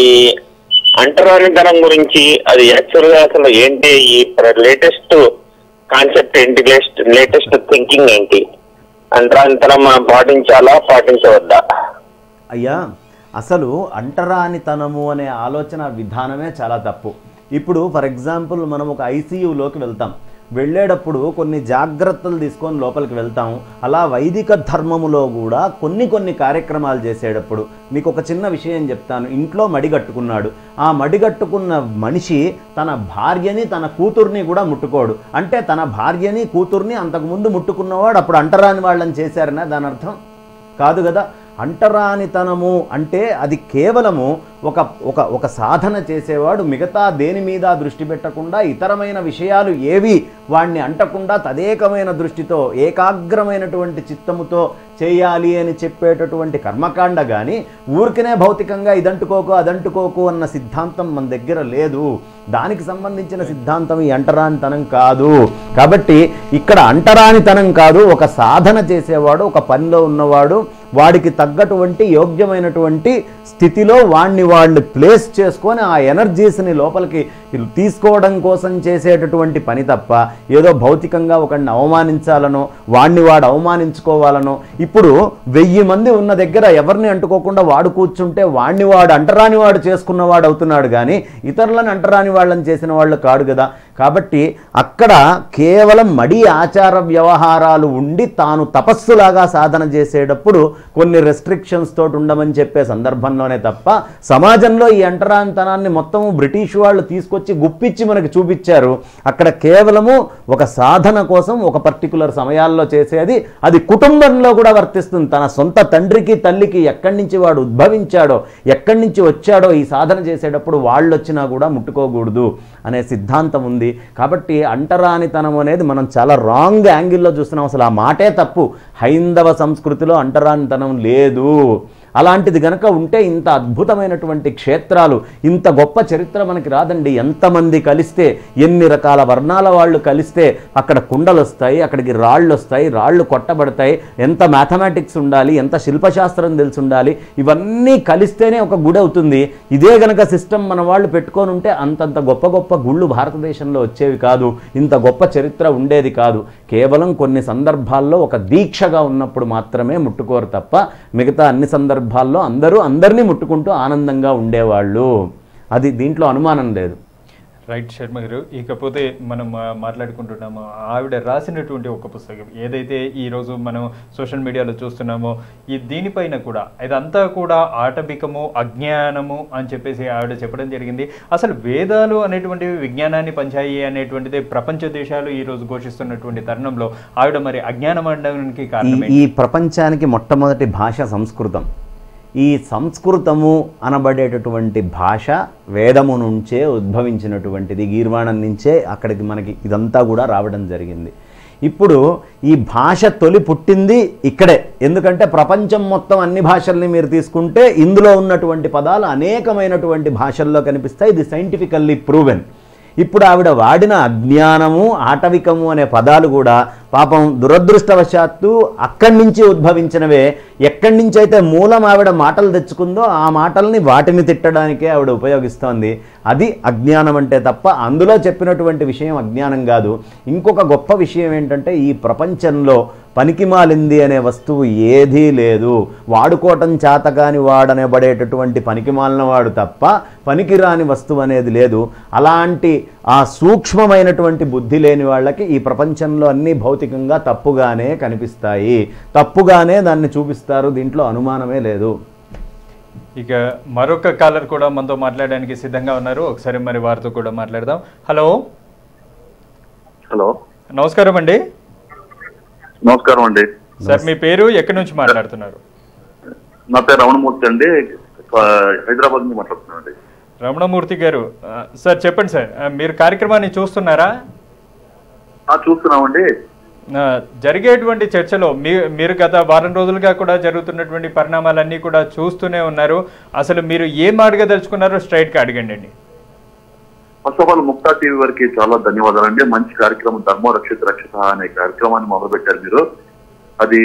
అంటరానితనం గురించి అది యాక్చువల్ గా అసలు ఏంటి ఈ లేటెస్ట్ కాన్సెప్ట్ ఏంటి లేటెస్ట్ థింకింగ్ ఏంటి అంటరానితనం మనం పాటించాలా పాటించవద్దా అయ్యా అసలు అంటరానితనము అనే ఆలోచన విధానమే చాలా తప్పు ఇప్పుడు ఫర్ ఎగ్జాంపుల్ మనం ఒక ఐసీయూలోకి వెళ్తాం వెళ్ళేటప్పుడు కొన్ని జాగ్రత్తలు తీసుకొని లోపలికి వెళ్తాం అలా వైదిక ధర్మములో కూడా కొన్ని కొన్ని కార్యక్రమాలు చేసేటప్పుడు మీకు ఒక చిన్న విషయం చెప్తాను ఇంట్లో మడిగట్టుకున్నాడు ఆ మడిగట్టుకున్న మనిషి తన భార్యని తన కూతుర్ని కూడా ముట్టుకోడు అంటే తన భార్యని కూతుర్ని అంతకుముందు ముట్టుకున్నవాడు అప్పుడు అంటరాని వాళ్ళని చేశారనే దాని అర్థం కాదు కదా అంటరానితనము అంటే అది కేవలము ఒక ఒక ఒక సాధన చేసేవాడు మిగతా దేని మీద దృష్టి పెట్టకుండా ఇతరమైన విషయాలు ఏవి వాణ్ణి అంటకుండా తదేకమైన దృష్టితో ఏకాగ్రమైనటువంటి చిత్తముతో చేయాలి అని చెప్పేటటువంటి కర్మకాండ కానీ ఊరికనే భౌతికంగా ఇదంటుకోకు అదంటుకోకు అన్న సిద్ధాంతం మన దగ్గర లేదు దానికి సంబంధించిన సిద్ధాంతం ఈ అంటరానితనం కాదు కాబట్టి ఇక్కడ అంటరానితనం కాదు ఒక సాధన చేసేవాడు ఒక పనిలో ఉన్నవాడు వాడికి తగ్గటువంటి యోగ్యమైనటువంటి స్థితిలో వాడిని వాళ్ళు ప్లేస్ చేసుకొని ఆ ఎనర్జీస్ని లోపలికి తీసుకోవడం కోసం చేసేటటువంటి పని తప్ప ఏదో భౌతికంగా ఒకడిని అవమానించాలనో వాడిని వాడు అవమానించుకోవాలనో ఇప్పుడు వెయ్యి మంది ఉన్న దగ్గర ఎవరిని అంటుకోకుండా వాడు కూర్చుంటే వాడిని వాడు అంటరాని వాడు చేసుకున్నవాడు అవుతున్నాడు కానీ ఇతరులను అంటరాని వాళ్ళని చేసిన వాళ్ళు కాడు కదా కాబట్టి అక్కడ కేవలం మడి ఆచార వ్యవహారాలు ఉండి తాను తపస్సులాగా సాధన చేసేటప్పుడు కొన్ని రెస్ట్రిక్షన్స్ తోటి ఉండమని చెప్పే సందర్భంలోనే తప్ప సమాజంలో ఈ అంటరాంతనాన్ని మొత్తం బ్రిటిష్ వాళ్ళు తీసుకొచ్చి గుప్పిచ్చి మనకి చూపించారు అక్కడ కేవలము ఒక సాధన కోసం ఒక పర్టికులర్ సమయాల్లో చేసేది అది కుటుంబంలో కూడా వర్తిస్తుంది తన సొంత తండ్రికి తల్లికి ఎక్కడి నుంచి వాడు ఉద్భవించాడో ఎక్కడి నుంచి వచ్చాడో ఈ సాధన చేసేటప్పుడు వాళ్ళు వచ్చినా కూడా ముట్టుకోకూడదు అనే సిద్ధాంతం ఉంది కాబట్టి అంటరానితనం అనేది మనం చాలా రాంగ్ యాంగిల్లో చూస్తున్నాం అసలు ఆ మాటే తప్పు హైందవ సంస్కృతిలో అంటరానితనం లేదు అలాంటిది గనక ఉంటే ఇంత అద్భుతమైనటువంటి క్షేత్రాలు ఇంత గొప్ప చరిత్ర మనకి రాదండి ఎంతమంది కలిస్తే ఎన్ని రకాల వర్ణాల వాళ్ళు కలిస్తే అక్కడ కుండలు వస్తాయి అక్కడికి రాళ్ళు వస్తాయి రాళ్ళు కొట్టబడతాయి ఎంత మ్యాథమెటిక్స్ ఉండాలి ఎంత శిల్పశాస్త్రం తెలిసి ఉండాలి ఇవన్నీ కలిస్తేనే ఒక గుడి అవుతుంది ఇదే గనక సిస్టమ్ మన వాళ్ళు పెట్టుకొని ఉంటే అంతంత గొప్ప గొప్ప గుళ్ళు భారతదేశంలో వచ్చేవి కాదు ఇంత గొప్ప చరిత్ర ఉండేది కాదు కేవలం కొన్ని సందర్భాల్లో ఒక దీక్షగా ఉన్నప్పుడు మాత్రమే ముట్టుకోరు తప్ప మిగతా అన్ని సందర్భాల్లో అందరూ అందరినీ ముట్టుకుంటూ ఆనందంగా ఉండేవాళ్ళు అది దీంట్లో అనుమానం లేదు రైట్ శర్మ గారు ఇకపోతే మనం ఆ, మాట్లాడుకుంటున్నాము ఆవిడ రాసినటువంటి ఒక పుస్తకం ఏదైతే ఈరోజు మనం సోషల్ మీడియాలో చూస్తున్నామో ఈ దీనిపైన కూడా ఇదంతా కూడా ఆటవికము అజ్ఞానము అని చెప్పేసి ఆవిడ చెప్పడం జరిగింది అసలు వేదాలు అనేటువంటివి విజ్ఞానాన్ని పంచాయి అనేటువంటిది ప్రపంచ దేశాలు ఈ రోజు ఘోషిస్తున్నటువంటి తరుణంలో ఆవిడ మరి అజ్ఞానం అనడానికి ఈ కారణం ఈ ప్రపంచానికి మొట్టమొదటి భాష సంస్కృతం ఈ సంస్కృతము అనబడేటటువంటి భాష వేదము నుంచే ఉద్భవించినటువంటిది గీర్వాణం నుంచే అక్కడికి మనకి ఇదంతా కూడా రావడం జరిగింది ఇప్పుడు ఈ భాష తొలి పుట్టింది ఇక్కడే ఎందుకంటే ప్రపంచం మొత్తం అన్ని భాషల్ని మీరు తీసుకుంటే ఇందులో ఉన్నటువంటి పదాలు అనేకమైనటువంటి భాషల్లో కనిపిస్తాయి ఇది సైంటిఫికల్లీ ప్రూవెన్ ఇప్పుడు ఆవిడ వాడిన అజ్ఞానము ఆటవికము అనే పదాలు కూడా పాపం దురదృష్టవశాత్తు అక్కడి నుంచి ఉద్భవించినవే ఎక్కడి నుంచి అయితే మూలం ఆవిడ మాటలు తెచ్చుకుందో ఆ మాటల్ని వాటిని తిట్టడానికే ఆవిడ ఉపయోగిస్తోంది అది అజ్ఞానం అంటే తప్ప అందులో చెప్పినటువంటి విషయం అజ్ఞానం కాదు ఇంకొక గొప్ప విషయం ఏంటంటే ఈ ప్రపంచంలో పనికిమాలింది అనే వస్తువు ఏదీ లేదు వాడుకోవటం చేతగాని వాడనబడేటటువంటి పనికిమాలిన వాడు తప్ప పనికిరాని వస్తువు అనేది లేదు అలాంటి ఆ సూక్ష్మమైనటువంటి బుద్ధి లేని వాళ్ళకి ఈ ప్రపంచంలో అన్ని భౌతికంగా తప్పుగానే కనిపిస్తాయి తప్పుగానే దాన్ని చూపిస్తారు దీంట్లో అనుమానమే లేదు ఇక మరొక కాలర్ కూడా మనతో మాట్లాడడానికి సిద్ధంగా ఉన్నారు ఒకసారి మరి వారితో కూడా మాట్లాడదాం హలో హలో నమస్కారం అండి నమస్కారం అండి సార్ మీ పేరు ఎక్కడి నుంచి మాట్లాడుతున్నారు నా పేరు రమణమూర్తి అండి ఆ, హైదరాబాద్ నుంచి మాట్లాడుతున్నాను అండి రమణమూర్తి గారు ఆ, సార్ చెప్పండి సార్ ఆ, మీరు కార్యక్రమాన్ని చూస్తున్నారా ఆ, చూస్తున్నామండి ఆ, జరిగేటువంటి చర్చలో మీ మీరు గత వారం రోజులుగా కూడా జరుగుతున్నటువంటి పరిణామాలన్నీ కూడా చూస్తూనే ఉన్నారు అసలు మీరు ఏం అడగదలుచుకున్నారో స్ట్రైట్గా అడగండి అండి first of all Mukta TV వారికి చాలా ధన్యవాదాలండి మంచి కార్యక్రమం ధర్మో రక్షిత రక్షిత అనే కార్యక్రమాన్ని మొదలుపెట్టారు మీరు అది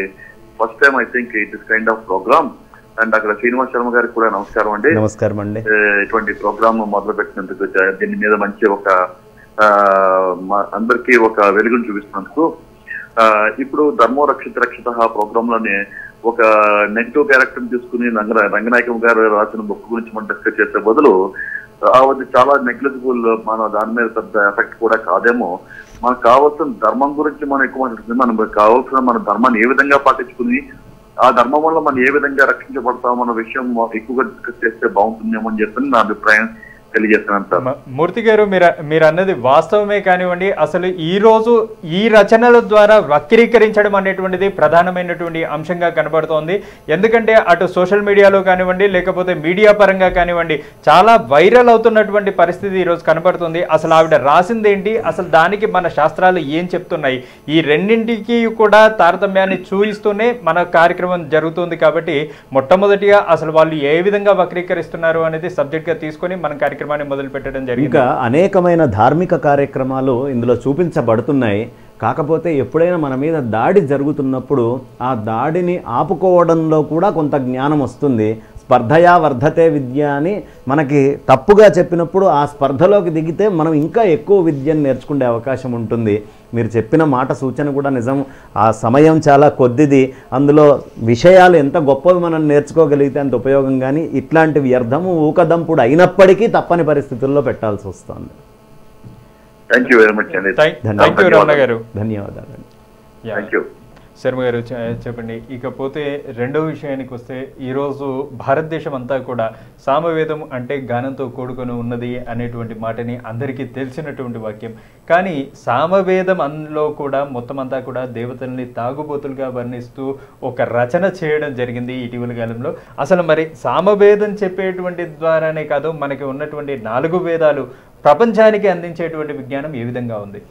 first time I think it is kind of program and అక్కడ శ్రీనివాస్ శర్మ గారికి కూడా నమస్కారం అండి నమస్కారం అండి ఏ, ఇటువంటి ప్రోగ్రామ్ మొదలు పెట్టినందుకు జ- దీని మీద మంచి ఒక ఆ, మా- అందరికీ ఒక వెలుగును చూపిస్తున్నందుకు ఆ, ఇప్పుడు ధర్మో రక్షిత రక్షిత ప్రోగ్రామ్ లోనే ఒక నెగిటివ్ క్యారెక్టర్ తీసుకుని రంగ రంగనాయకం గారు రాసిన బుక్ గురించి మనం డిస్కస్ చేసే బదులు ఆ, అది చాలా నెగ్లిజిబుల్ మన దాని మీద పెద్ద ఎఫెక్ట్ కూడా కాదేమో మనకు కావాల్సిన ధర్మం గురించి మనం ఎక్కువ మాట్లాడుతుంది మనకు కావాల్సిన మన ధర్మాన్ని ఏ విధంగా పాటించుకుని ఆ ధర్మం వల్ల మనం ఏ విధంగా రక్షించబడతాం అన్న విషయం ఎక్కువగా డిస్కస్ చేస్తే బాగుంటుందేమో అని చెప్పి నా అభిప్రాయం తెలియజేస్తున్నాను సార్ మ- మూర్తి గారు మీరు మీరు అన్నది వాస్తవమే కానివ్వండి అసలు ఈ రోజు ఈ రచనల ద్వారా వక్రీకరించడం అనేటువంటిది ప్రధానమైనటువంటి అంశంగా కనబడుతోంది ఎందుకంటే అటు సోషల్ మీడియాలో కానివ్వండి లేకపోతే మీడియా పరంగా కానివ్వండి చాలా వైరల్ అవుతున్నటువంటి పరిస్థితి ఈరోజు కనబడుతుంది అసలు ఆవిడ రాసింది ఏంటి అసలు దానికి మన శాస్త్రాలు ఏం చెప్తున్నాయి ఈ రెండింటికి కూడా తారతమ్యాన్ని చూయిస్తూనే మన కార్యక్రమం జరుగుతుంది కాబట్టి మొట్టమొదటిగా అసలు వాళ్ళు ఏ విధంగా వక్రీకరిస్తున్నారు అనేది సబ్జెక్ట్గా తీసుకొని మనం కార్యక్రమాన్ని మొదలు పెట్టడం జరిగింది ఇంకా అనేకమైన ధార్మిక కార్యక్రమాలు ఇందులో చూపించబడుతున్నాయి కాకపోతే ఎప్పుడైనా మన మీద దాడి జరుగుతున్నప్పుడు ఆ దాడిని ఆపుకోవడంలో కూడా కొంత జ్ఞానం వస్తుంది స్పర్ధయా వర్ధతే విద్య అని మనకి తప్పుగా చెప్పినప్పుడు ఆ స్పర్ధలోకి దిగితే మనం ఇంకా ఎక్కువ విద్యను నేర్చుకునే అవకాశం ఉంటుంది మీరు చెప్పిన మాట సూచన కూడా నిజం ఆ సమయం చాలా కొద్దిది అందులో విషయాలు ఎంత గొప్పవి మనం నేర్చుకోగలిగితే అంత ఉపయోగం కానీ ఇట్లాంటి వ్యర్థము ఊకదంపుడు అయినప్పటికీ తప్పని పరిస్థితుల్లో పెట్టాల్సి వస్తుంది థ్యాంక్ యూ వెరీ మచ్ అండి థ్యాంక్ థ్యాంక్ యూ రమణ గారు ధన్యవాదాలు యా. థ్యాంక్ యూ శర్మ గారు చె- చెప్పండి ఇకపోతే రెండో విషయానికి వస్తే ఈరోజు భారతదేశం అంతా కూడా సామవేదం అంటే గానంతో కూడుకొని ఉన్నది అనేటువంటి మాటని అందరికీ తెలిసినటువంటి వాక్యం కానీ సామవేదం అందులో కూడా మొత్తం అంతా కూడా దేవతల్ని తాగుబోతులుగా వర్ణిస్తూ ఒక రచన చేయడం జరిగింది ఇటీవల కాలంలో అసలు మరి సామవేదం చెప్పేటువంటి ద్వారానే కాదు మనకి ఉన్నటువంటి నాలుగు వేదాలు ప్రపంచానికి అందించేటువంటి విజ్ఞానం ఏ విధంగా ఉంది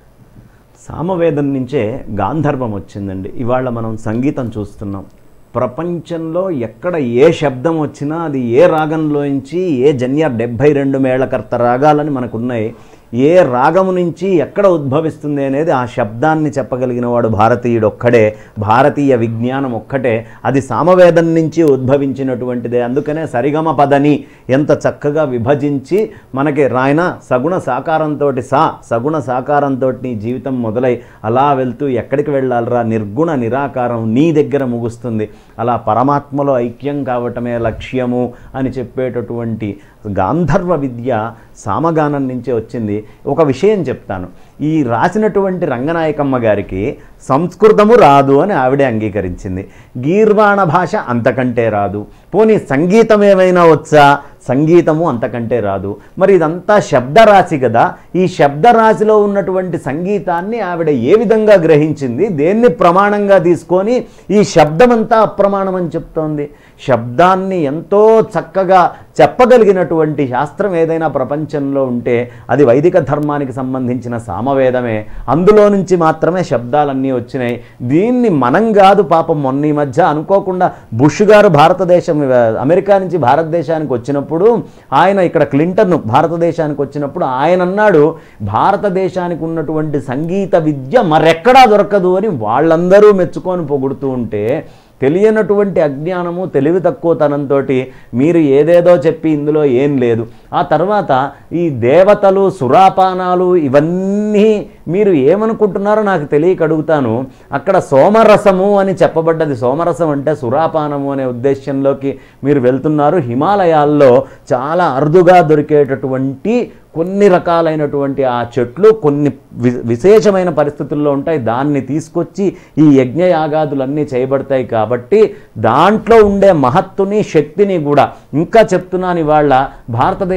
సామవేదం నుంచే గాంధర్వం వచ్చిందండి ఇవాళ మనం సంగీతం చూస్తున్నాం ప్రపంచంలో ఎక్కడ ఏ శబ్దం వచ్చినా అది ఏ రాగంలోంచి ఏ జన్య డెబ్భై రెండు మేళకర్త రాగాలని మనకున్నాయి ఏ రాగము నుంచి ఎక్కడ ఉద్భవిస్తుంది అనేది ఆ శబ్దాన్ని చెప్పగలిగిన వాడు భారతీయుడు ఒక్కడే భారతీయ విజ్ఞానం ఒక్కటే అది సామవేదం నుంచి ఉద్భవించినటువంటిదే అందుకనే సరిగమ పదని ఎంత చక్కగా విభజించి మనకి రాయన సగుణ సాకారంతో సా సగుణ సాకారంతో నీ జీవితం మొదలై అలా వెళ్తూ ఎక్కడికి వెళ్ళాలరా నిర్గుణ నిరాకారం నీ దగ్గర ముగుస్తుంది అలా పరమాత్మలో ఐక్యం కావటమే లక్ష్యము అని చెప్పేటటువంటి గాంధర్వ విద్య సామగానం నుంచే వచ్చింది ఒక విషయం చెప్తాను ఈ రాసినటువంటి రంగనాయకమ్మ గారికి సంస్కృతము రాదు అని ఆవిడే అంగీకరించింది గీర్వాణ భాష అంతకంటే రాదు పోనీ సంగీతం ఏమైనా వచ్చా సంగీతము అంతకంటే రాదు మరి ఇదంతా శబ్దరాశి కదా ఈ శబ్దరాశిలో ఉన్నటువంటి సంగీతాన్ని ఆవిడ ఏ విధంగా గ్రహించింది దేన్ని ప్రమాణంగా తీసుకొని ఈ శబ్దమంతా అప్రమాణం అని చెప్తోంది శబ్దాన్ని ఎంతో చక్కగా చెప్పగలిగినటువంటి శాస్త్రం ఏదైనా ప్రపంచంలో ఉంటే అది వైదిక ధర్మానికి సంబంధించిన సామవేదమే అందులో నుంచి మాత్రమే శబ్దాలన్నీ వచ్చినాయి దీన్ని మనం కాదు పాపం మొన్న ఈ మధ్య అనుకోకుండా బుష్ గారు భారతదేశం అమెరికా నుంచి భారతదేశానికి వచ్చినప్పుడు ఆయన ఇక్కడ క్లింటన్ భారతదేశానికి వచ్చినప్పుడు ఆయన అన్నాడు భారతదేశానికి ఉన్నటువంటి సంగీత విద్య మరెక్కడా దొరకదు అని వాళ్ళందరూ మెచ్చుకొని పొగుడుతూ ఉంటే తెలియనటువంటి అజ్ఞానము తెలివి తక్కువతనంతో మీరు ఏదేదో చెప్పి ఇందులో ఏం లేదు ఆ తర్వాత ఈ దేవతలు సురాపానాలు ఇవన్నీ మీరు ఏమనుకుంటున్నారో నాకు తెలియక అడుగుతాను అక్కడ సోమరసము అని చెప్పబడ్డది సోమరసం అంటే సురాపానము అనే ఉద్దేశంలోకి మీరు వెళ్తున్నారు హిమాలయాల్లో చాలా అరుదుగా దొరికేటటువంటి కొన్ని రకాలైనటువంటి ఆ చెట్లు కొన్ని వి- విశేషమైన పరిస్థితుల్లో ఉంటాయి దాన్ని తీసుకొచ్చి ఈ యజ్ఞయాగాదులన్నీ చేయబడతాయి కాబట్టి దాంట్లో ఉండే మహత్తుని శక్తిని కూడా ఇంకా చెప్తున్నాను ఇవాళ భారతదేశ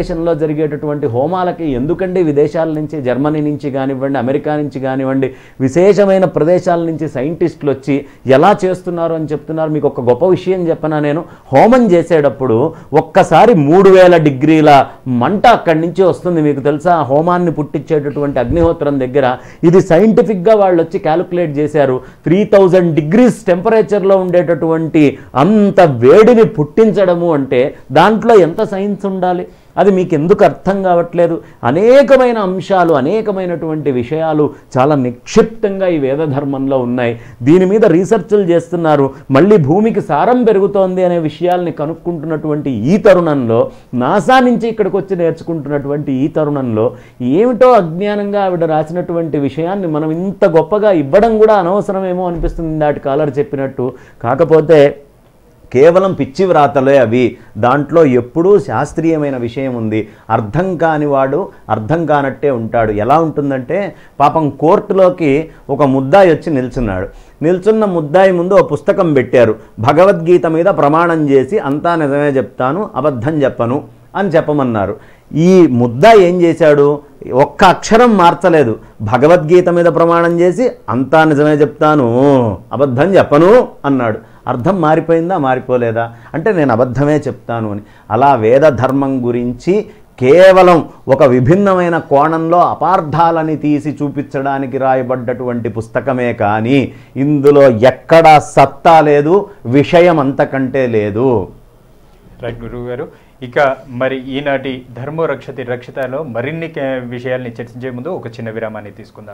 కార్పొరేషన్లో జరిగేటటువంటి హోమాలకి ఎందుకండి విదేశాల నుంచి జర్మనీ నుంచి కానివ్వండి అమెరికా నుంచి కానివ్వండి విశేషమైన ప్రదేశాల నుంచి సైంటిస్టులు వచ్చి ఎలా చేస్తున్నారు అని చెప్తున్నారు మీకు ఒక గొప్ప విషయం చెప్పనా నేను హోమం చేసేటప్పుడు ఒక్కసారి మూడు వేల డిగ్రీల మంట అక్కడి నుంచి వస్తుంది మీకు తెలుసా ఆ హోమాన్ని పుట్టించేటటువంటి అగ్నిహోత్రం దగ్గర ఇది సైంటిఫిక్గా వాళ్ళు వచ్చి క్యాలిక్యులేట్ చేశారు త్రీ థౌజండ్ డిగ్రీస్ టెంపరేచర్లో ఉండేటటువంటి అంత వేడిని పుట్టించడము అంటే దాంట్లో ఎంత సైన్స్ ఉండాలి అది మీకు ఎందుకు అర్థం కావట్లేదు అనేకమైన అంశాలు అనేకమైనటువంటి విషయాలు చాలా నిక్షిప్తంగా ఈ వేద ధర్మంలో ఉన్నాయి దీని మీద రీసెర్చ్లు చేస్తున్నారు మళ్ళీ భూమికి సారం పెరుగుతోంది అనే విషయాల్ని కనుక్కుంటున్నటువంటి ఈ తరుణంలో నాసా నుంచి ఇక్కడికి వచ్చి నేర్చుకుంటున్నటువంటి ఈ తరుణంలో ఏమిటో అజ్ఞానంగా ఆవిడ రాసినటువంటి విషయాన్ని మనం ఇంత గొప్పగా ఇవ్వడం కూడా అనవసరమేమో అనిపిస్తుంది దాటి కాలర్ చెప్పినట్టు కాకపోతే కేవలం పిచ్చి వ్రాతలే అవి దాంట్లో ఎప్పుడూ శాస్త్రీయమైన విషయం ఉంది అర్థం కానివాడు అర్థం కానట్టే ఉంటాడు ఎలా ఉంటుందంటే పాపం కోర్టులోకి ఒక ముద్దాయి వచ్చి నిల్చున్నాడు నిల్చున్న ముద్దాయి ముందు ఒక పుస్తకం పెట్టారు భగవద్గీత మీద ప్రమాణం చేసి అంతా నిజమే చెప్తాను అబద్ధం చెప్పను అని చెప్పమన్నారు ఈ ముద్ద ఏం చేశాడు ఒక్క అక్షరం మార్చలేదు భగవద్గీత మీద ప్రమాణం చేసి అంతా నిజమే చెప్తాను అబద్ధం చెప్పను అన్నాడు అర్థం మారిపోయిందా మారిపోలేదా అంటే నేను అబద్ధమే చెప్తాను అని అలా వేద ధర్మం గురించి కేవలం ఒక విభిన్నమైన కోణంలో అపార్థాలని తీసి చూపించడానికి రాయబడ్డటువంటి పుస్తకమే కానీ ఇందులో ఎక్కడా సత్తా లేదు విషయం అంతకంటే లేదు రైట్ గురువు గారు ఇక మరి ఈనాటి ధర్మో రక్షతి రక్షితలో మరిన్ని కే- విషయాల్ని చర్చించే ముందు ఒక చిన్న విరామాన్ని తీసుకుందాం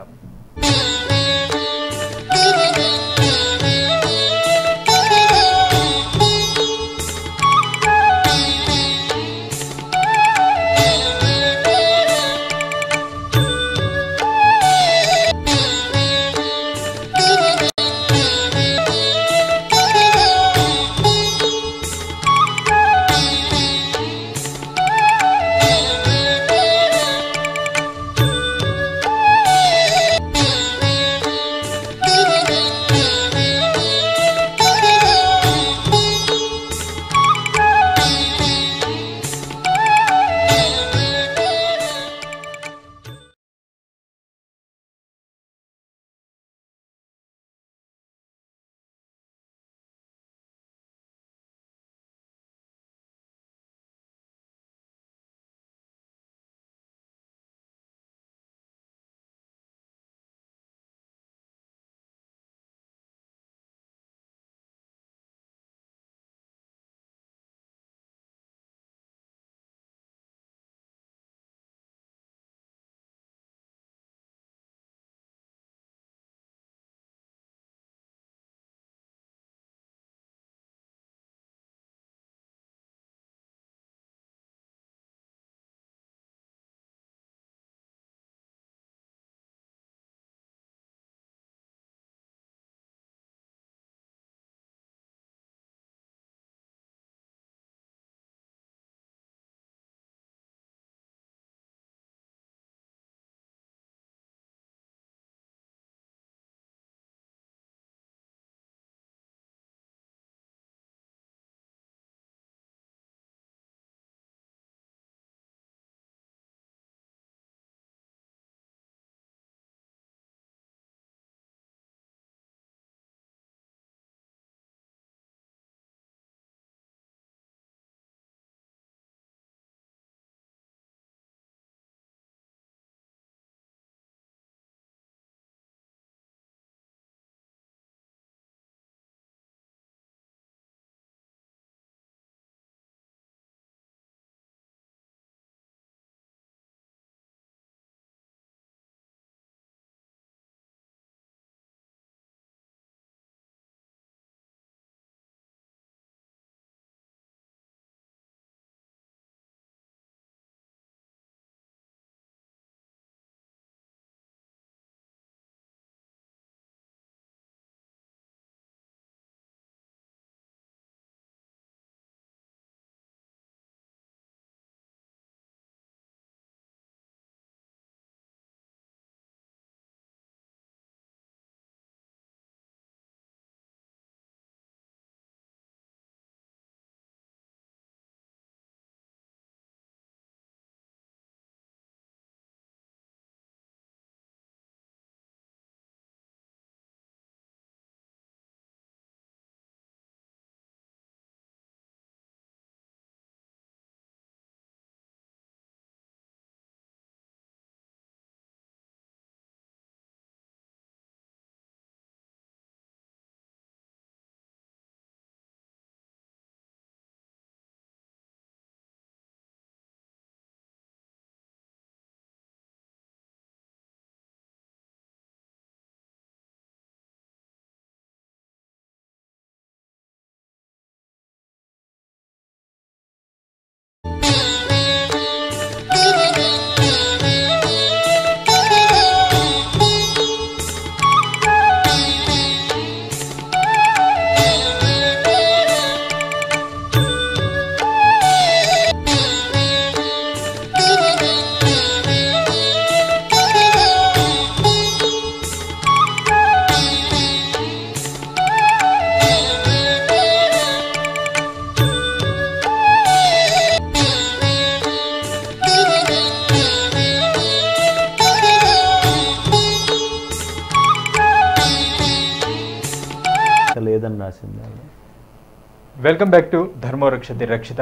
రాసింది ఆవిడ. వెల్కమ్ బ్యాక్ టు ధర్మరక్షతి రక్షిత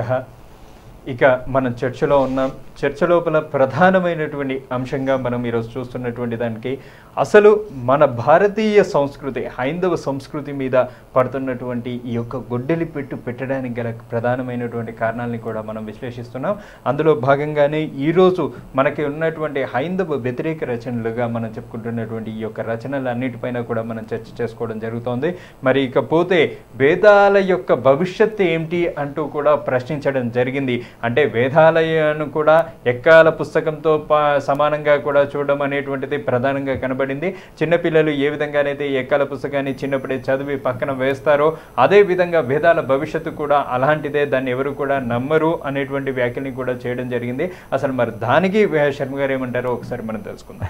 ఇక మనం చర్చలో ఉన్నాం చర్చ లోపల ప్రధానమైనటువంటి అంశంగా మనం ఈరోజు చూస్తున్నటువంటి దానికి అసలు మన భారతీయ సంస్కృతి హైందవ సంస్కృతి మీద పడుతున్నటువంటి ఈ యొక్క గొడ్డలి పెట్టు పెట్టడానికి గల ప్రధానమైనటువంటి కారణాలని కూడా మనం విశ్లేషిస్తున్నాం అందులో భాగంగానే ఈరోజు మనకి ఉన్నటువంటి హైందవ వ్యతిరేక రచనలుగా మనం చెప్పుకుంటున్నటువంటి ఈ యొక్క రచనలు అన్నిటిపైన కూడా మనం చర్చ చేసుకోవడం జరుగుతోంది మరి ఇకపోతే వేదాల యొక్క భవిష్యత్తు ఏమిటి అంటూ కూడా ప్రశ్నించడం జరిగింది అంటే వేదాలయాన్ని కూడా ఎక్కాల పుస్తకంతో పా సమానంగా కూడా చూడడం అనేటువంటిది ప్రధానంగా కనబడింది చిన్నపిల్లలు ఏ విధంగానైతే ఈ ఎక్కాల పుస్తకాన్ని చిన్నప్పుడే చదివి పక్కన వేస్తారో అదే విధంగా వేదాల భవిష్యత్తు కూడా అలాంటిదే దాన్ని ఎవరు కూడా నమ్మరు అనేటువంటి వ్యాఖ్యల్ని కూడా చేయడం జరిగింది అసలు మరి దానికి వే- శర్మ గారు ఏమంటారో ఒకసారి మనం తెలుసుకుందాం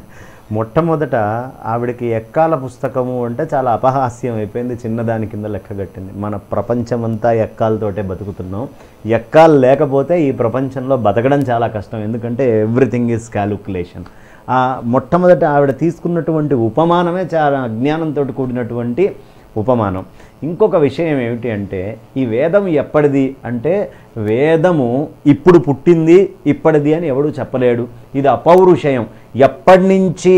మొట్టమొదట ఆవిడకి ఎక్కాల పుస్తకము అంటే చాలా అపహాస్యం అయిపోయింది చిన్నదాని కింద లెక్కగట్టింది మన ప్రపంచమంతా ఎక్కాలతోటే బతుకుతున్నాం ఎక్కాలు లేకపోతే ఈ ప్రపంచంలో బతకడం చాలా కష్టం ఎందుకంటే ఎవ్రీథింగ్ ఈజ్ క్యాలిక్యులేషన్ ఆ మొట్టమొదట ఆవిడ తీసుకున్నటువంటి ఉపమానమే చాలా అజ్ఞానంతో కూడినటువంటి ఉపమానం ఇంకొక విషయం ఏమిటి అంటే ఈ వేదం ఎప్పటిది అంటే వేదము ఇప్పుడు పుట్టింది ఇప్పటిది అని ఎవడూ చెప్పలేడు ఇది అపౌరుషయం ఎప్పటి నుంచి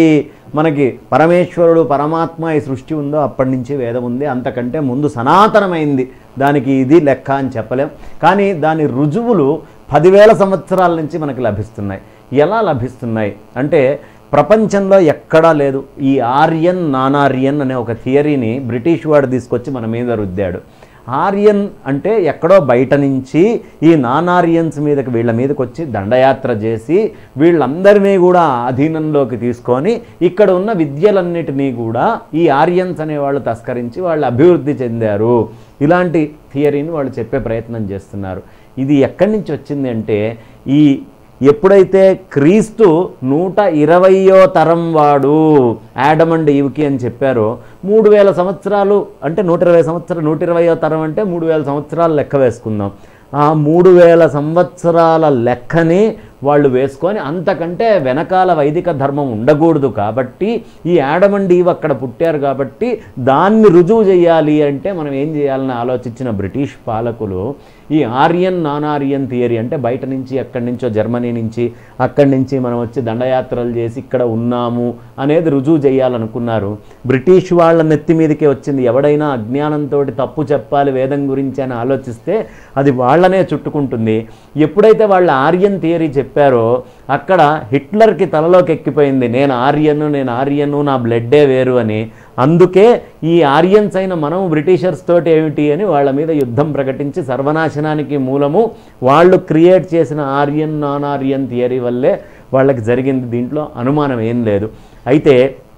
మనకి పరమేశ్వరుడు పరమాత్మ ఈ సృష్టి ఉందో అప్పటి నుంచి వేదం ఉంది అంతకంటే ముందు సనాతనమైంది దానికి ఇది లెక్క అని చెప్పలేం కానీ దాని రుజువులు పదివేల సంవత్సరాల నుంచి మనకి లభిస్తున్నాయి ఎలా లభిస్తున్నాయి అంటే ప్రపంచంలో ఎక్కడా లేదు ఈ ఆర్యన్ నానార్యన్ అనే ఒక థియరీని బ్రిటిష్ వాడు తీసుకొచ్చి మన మీద రుద్దాడు ఆర్యన్ అంటే ఎక్కడో బయట నుంచి ఈ నానారియన్స్ మీదకి వీళ్ళ మీదకి వచ్చి దండయాత్ర చేసి వీళ్ళందరినీ కూడా అధీనంలోకి తీసుకొని ఇక్కడ ఉన్న విద్యలన్నిటినీ కూడా ఈ ఆర్యన్స్ అనేవాళ్ళు తస్కరించి వాళ్ళు అభివృద్ధి చెందారు ఇలాంటి థియరీని వాళ్ళు చెప్పే ప్రయత్నం చేస్తున్నారు ఇది ఎక్కడి నుంచి వచ్చింది అంటే ఈ ఎప్పుడైతే క్రీస్తు నూట ఇరవయో తరం వాడు యాడమ్ అండ్ ఈవ్కి అని చెప్పారో మూడు వేల సంవత్సరాలు అంటే నూట ఇరవై సంవత్సరాలు నూట ఇరవయో తరం అంటే మూడు వేల సంవత్సరాలు లెక్క వేసుకుందాం ఆ మూడు వేల సంవత్సరాల లెక్కని వాళ్ళు వేసుకొని అంతకంటే వెనకాల వైదిక ధర్మం ఉండకూడదు కాబట్టి ఈ యాడమ్ అండ్ ఈవ్ అక్కడ పుట్టారు కాబట్టి దాన్ని రుజువు చేయాలి అంటే మనం ఏం చేయాలని ఆలోచించిన బ్రిటిష్ పాలకులు ఈ ఆర్యన్ నాన్ ఆర్యన్ థియరీ అంటే బయట నుంచి ఎక్కడి నుంచో జర్మనీ నుంచి అక్కడి నుంచి మనం వచ్చి దండయాత్రలు చేసి ఇక్కడ ఉన్నాము అనేది రుజువు చేయాలనుకున్నారు బ్రిటిష్ వాళ్ళ నెత్తి మీదకే వచ్చింది ఎవడైనా అజ్ఞానంతో తప్పు చెప్పాలి వేదం గురించి అని ఆలోచిస్తే అది వాళ్ళనే చుట్టుకుంటుంది ఎప్పుడైతే వాళ్ళ ఆర్యన్ థియరీ చెప్పారో అక్కడ హిట్లర్కి తలలోకి ఎక్కిపోయింది నేను ఆర్యను నేను ఆర్యను నా బ్లడ్డే వేరు అని అందుకే ఈ ఆర్యన్స్ అయిన మనం బ్రిటిషర్స్ తోటి ఏమిటి అని వాళ్ళ మీద యుద్ధం ప్రకటించి సర్వనాశనానికి మూలము వాళ్ళు క్రియేట్ చేసిన ఆర్యన్ నాన్ ఆర్యన్ థియరీ వల్లే వాళ్ళకి జరిగింది దీంట్లో అనుమానం ఏం లేదు అయితే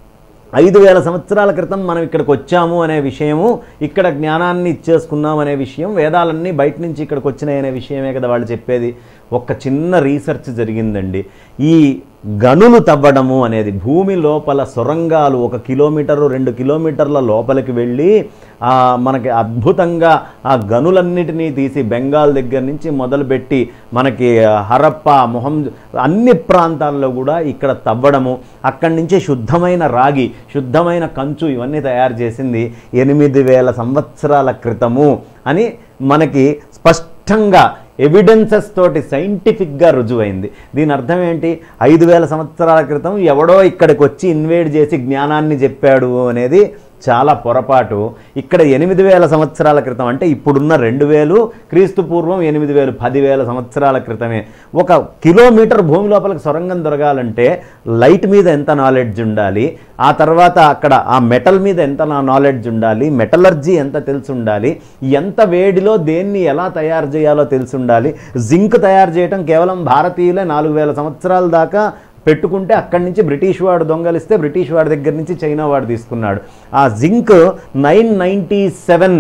ఐదు వేల సంవత్సరాల క్రితం మనం ఇక్కడికి వచ్చాము అనే విషయము ఇక్కడ జ్ఞానాన్ని ఇచ్చేసుకున్నాం అనే విషయం వేదాలన్నీ బయట నుంచి ఇక్కడికి వచ్చినాయి అనే విషయమే కదా వాళ్ళు చెప్పేది ఒక చిన్న రీసెర్చ్ జరిగిందండి ఈ గనులు తవ్వడము అనేది భూమి లోపల సొరంగాలు ఒక కిలోమీటరు రెండు కిలోమీటర్ల లోపలికి వెళ్ళి ఆ, మనకి అద్భుతంగా ఆ గనులన్నిటినీ తీసి బెంగాల్ దగ్గర నుంచి మొదలుపెట్టి మనకి హరప్ప మొహం అన్ని ప్రాంతాల్లో కూడా ఇక్కడ తవ్వడము అక్కడి నుంచి శుద్ధమైన రాగి శుద్ధమైన కంచు ఇవన్నీ తయారు చేసింది ఎనిమిది వేల సంవత్సరాల క్రితము అని మనకి స్పష్టంగా ఎవిడెన్సెస్ తోటి సైంటిఫిక్గా రుజువైంది దీని అర్థం ఏంటి ఐదు వేల సంవత్సరాల క్రితం ఎవడో ఇక్కడికి వచ్చి ఇన్వేడ్ చేసి జ్ఞానాన్ని చెప్పాడు అనేది చాలా పొరపాటు ఇక్కడ ఎనిమిది వేల సంవత్సరాల క్రితం అంటే ఇప్పుడున్న రెండు వేలు క్రీస్తు పూర్వం ఎనిమిది వేలు పదివేల సంవత్సరాల క్రితమే ఒక కిలోమీటర్ భూమి లోపలికి సొరంగం దొరకాలంటే లైట్ మీద ఎంత నాలెడ్జ్ ఉండాలి ఆ తర్వాత అక్కడ ఆ మెటల్ మీద ఎంత నాలెడ్జ్ ఉండాలి మెటలర్జీ ఎంత తెలిసి ఉండాలి ఎంత వేడిలో దేన్ని ఎలా తయారు చేయాలో తెలిసి ఉండాలి జింక్ తయారు చేయటం కేవలం భారతీయులే నాలుగు వేల సంవత్సరాల దాకా పెట్టుకుంటే అక్కడి నుంచి బ్రిటిష్ వాడు దొంగలిస్తే బ్రిటిష్ వాడి దగ్గర నుంచి చైనా వాడు తీసుకున్నాడు ఆ zinc nine ninety seven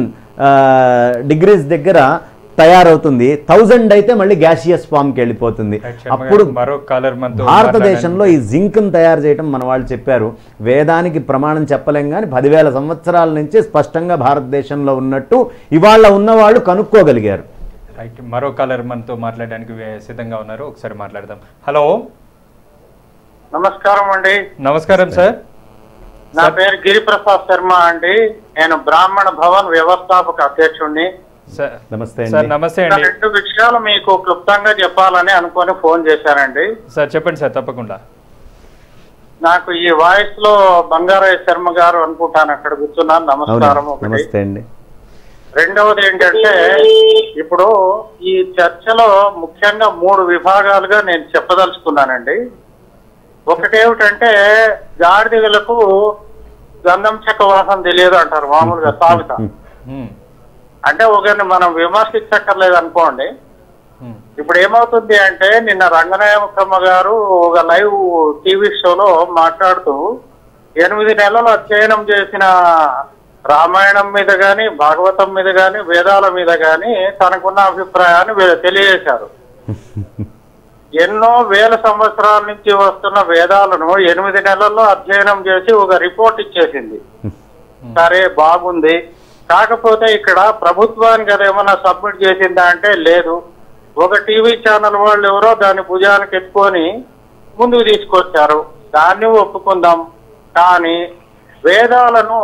degrees దగ్గర తయారవుతుంది థౌజండ్ అయితే మళ్ళీ గ్యాసియస్ ఫామ్కి వెళ్ళిపోతుంది అప్పుడు మరో కాలర్ మనతో భారతదేశంలో ఈ జింక్ను తయారు చేయడం మన వాళ్ళు చెప్పారు వేదానికి ప్రమాణం చెప్పలేం కానీ పదివేల సంవత్సరాల నుంచి స్పష్టంగా భారతదేశంలో ఉన్నట్టు ఇవాళ ఉన్నవాళ్ళు కనుక్కోగలిగారు రైట్ మరో కాలర్ మనతో మాట్లాడడానికి వే- సిద్ధంగా ఉన్నారు ఒకసారి మాట్లాడదాం హలో నమస్కారం అండి నమస్కారం సార్ నా పేరు గిరిప్రసాద్ శర్మ అండి నేను బ్రాహ్మణ భవన్ వ్యవస్థాపక అధ్యక్షుడిని సార్ నమస్తే సార్ అండి నమస్తే నా అండి రెండు విషయాలు మీకు క్లుప్తంగా చెప్పాలని అనుకొని ఫోన్ చేశానండి సార్ చెప్పండి సార్ తప్పకుండా నాకు ఈ వాయిస్ లో బంగారయ్య శర్మ గారు అనుకుంటాను అక్కడ కూర్చున్నాను నమస్కారం అవును ఒకటి నమస్తే అండి రెండవది ఏంటంటే ఇప్పుడు ఈ చర్చలో ముఖ్యంగా మూడు విభాగాలుగా నేను చెప్పదలుచుకున్నానండి ఒకటేమిటంటే గాడిదలకు గంధం చెక్క వాసన తెలియదు అంటారు మామూలుగా సామెత ఉమ్, అంటే ఒకరిని మనం విమర్శించక్కర్లేదు అనుకోండి ఉమ్, ఇప్పుడు ఏమవుతుంది అంటే నిన్న రంగనాయకమ్మ గారు ఒక లైవ్ టీవీ షోలో మాట్లాడుతూ ఎనిమిది నెలలు అధ్యయనం చేసిన రామాయణం మీద గాని భాగవతం మీద గాని వేదాల మీద గాని తనకున్న అభిప్రాయాన్ని వే- తెలియజేశారు ఎన్నో వేల సంవత్సరాల నుంచి వస్తున్న వేదాలను ఎనిమిది నెలల్లో అధ్యయనం చేసి ఒక రిపోర్ట్ ఇచ్చేసింది సరే బాగుంది కాకపోతే ఇక్కడ ప్రభుత్వానికి అదేమన్నా సబ్మిట్ చేసిందా అంటే లేదు ఒక టీవీ ఛానల్ వాళ్ళు ఎవరో దాన్ని భుజానికి ఎత్తుకొని ముందుకు తీసుకొచ్చారు దాన్ని ఒప్పుకుందాం కానీ వేదాలను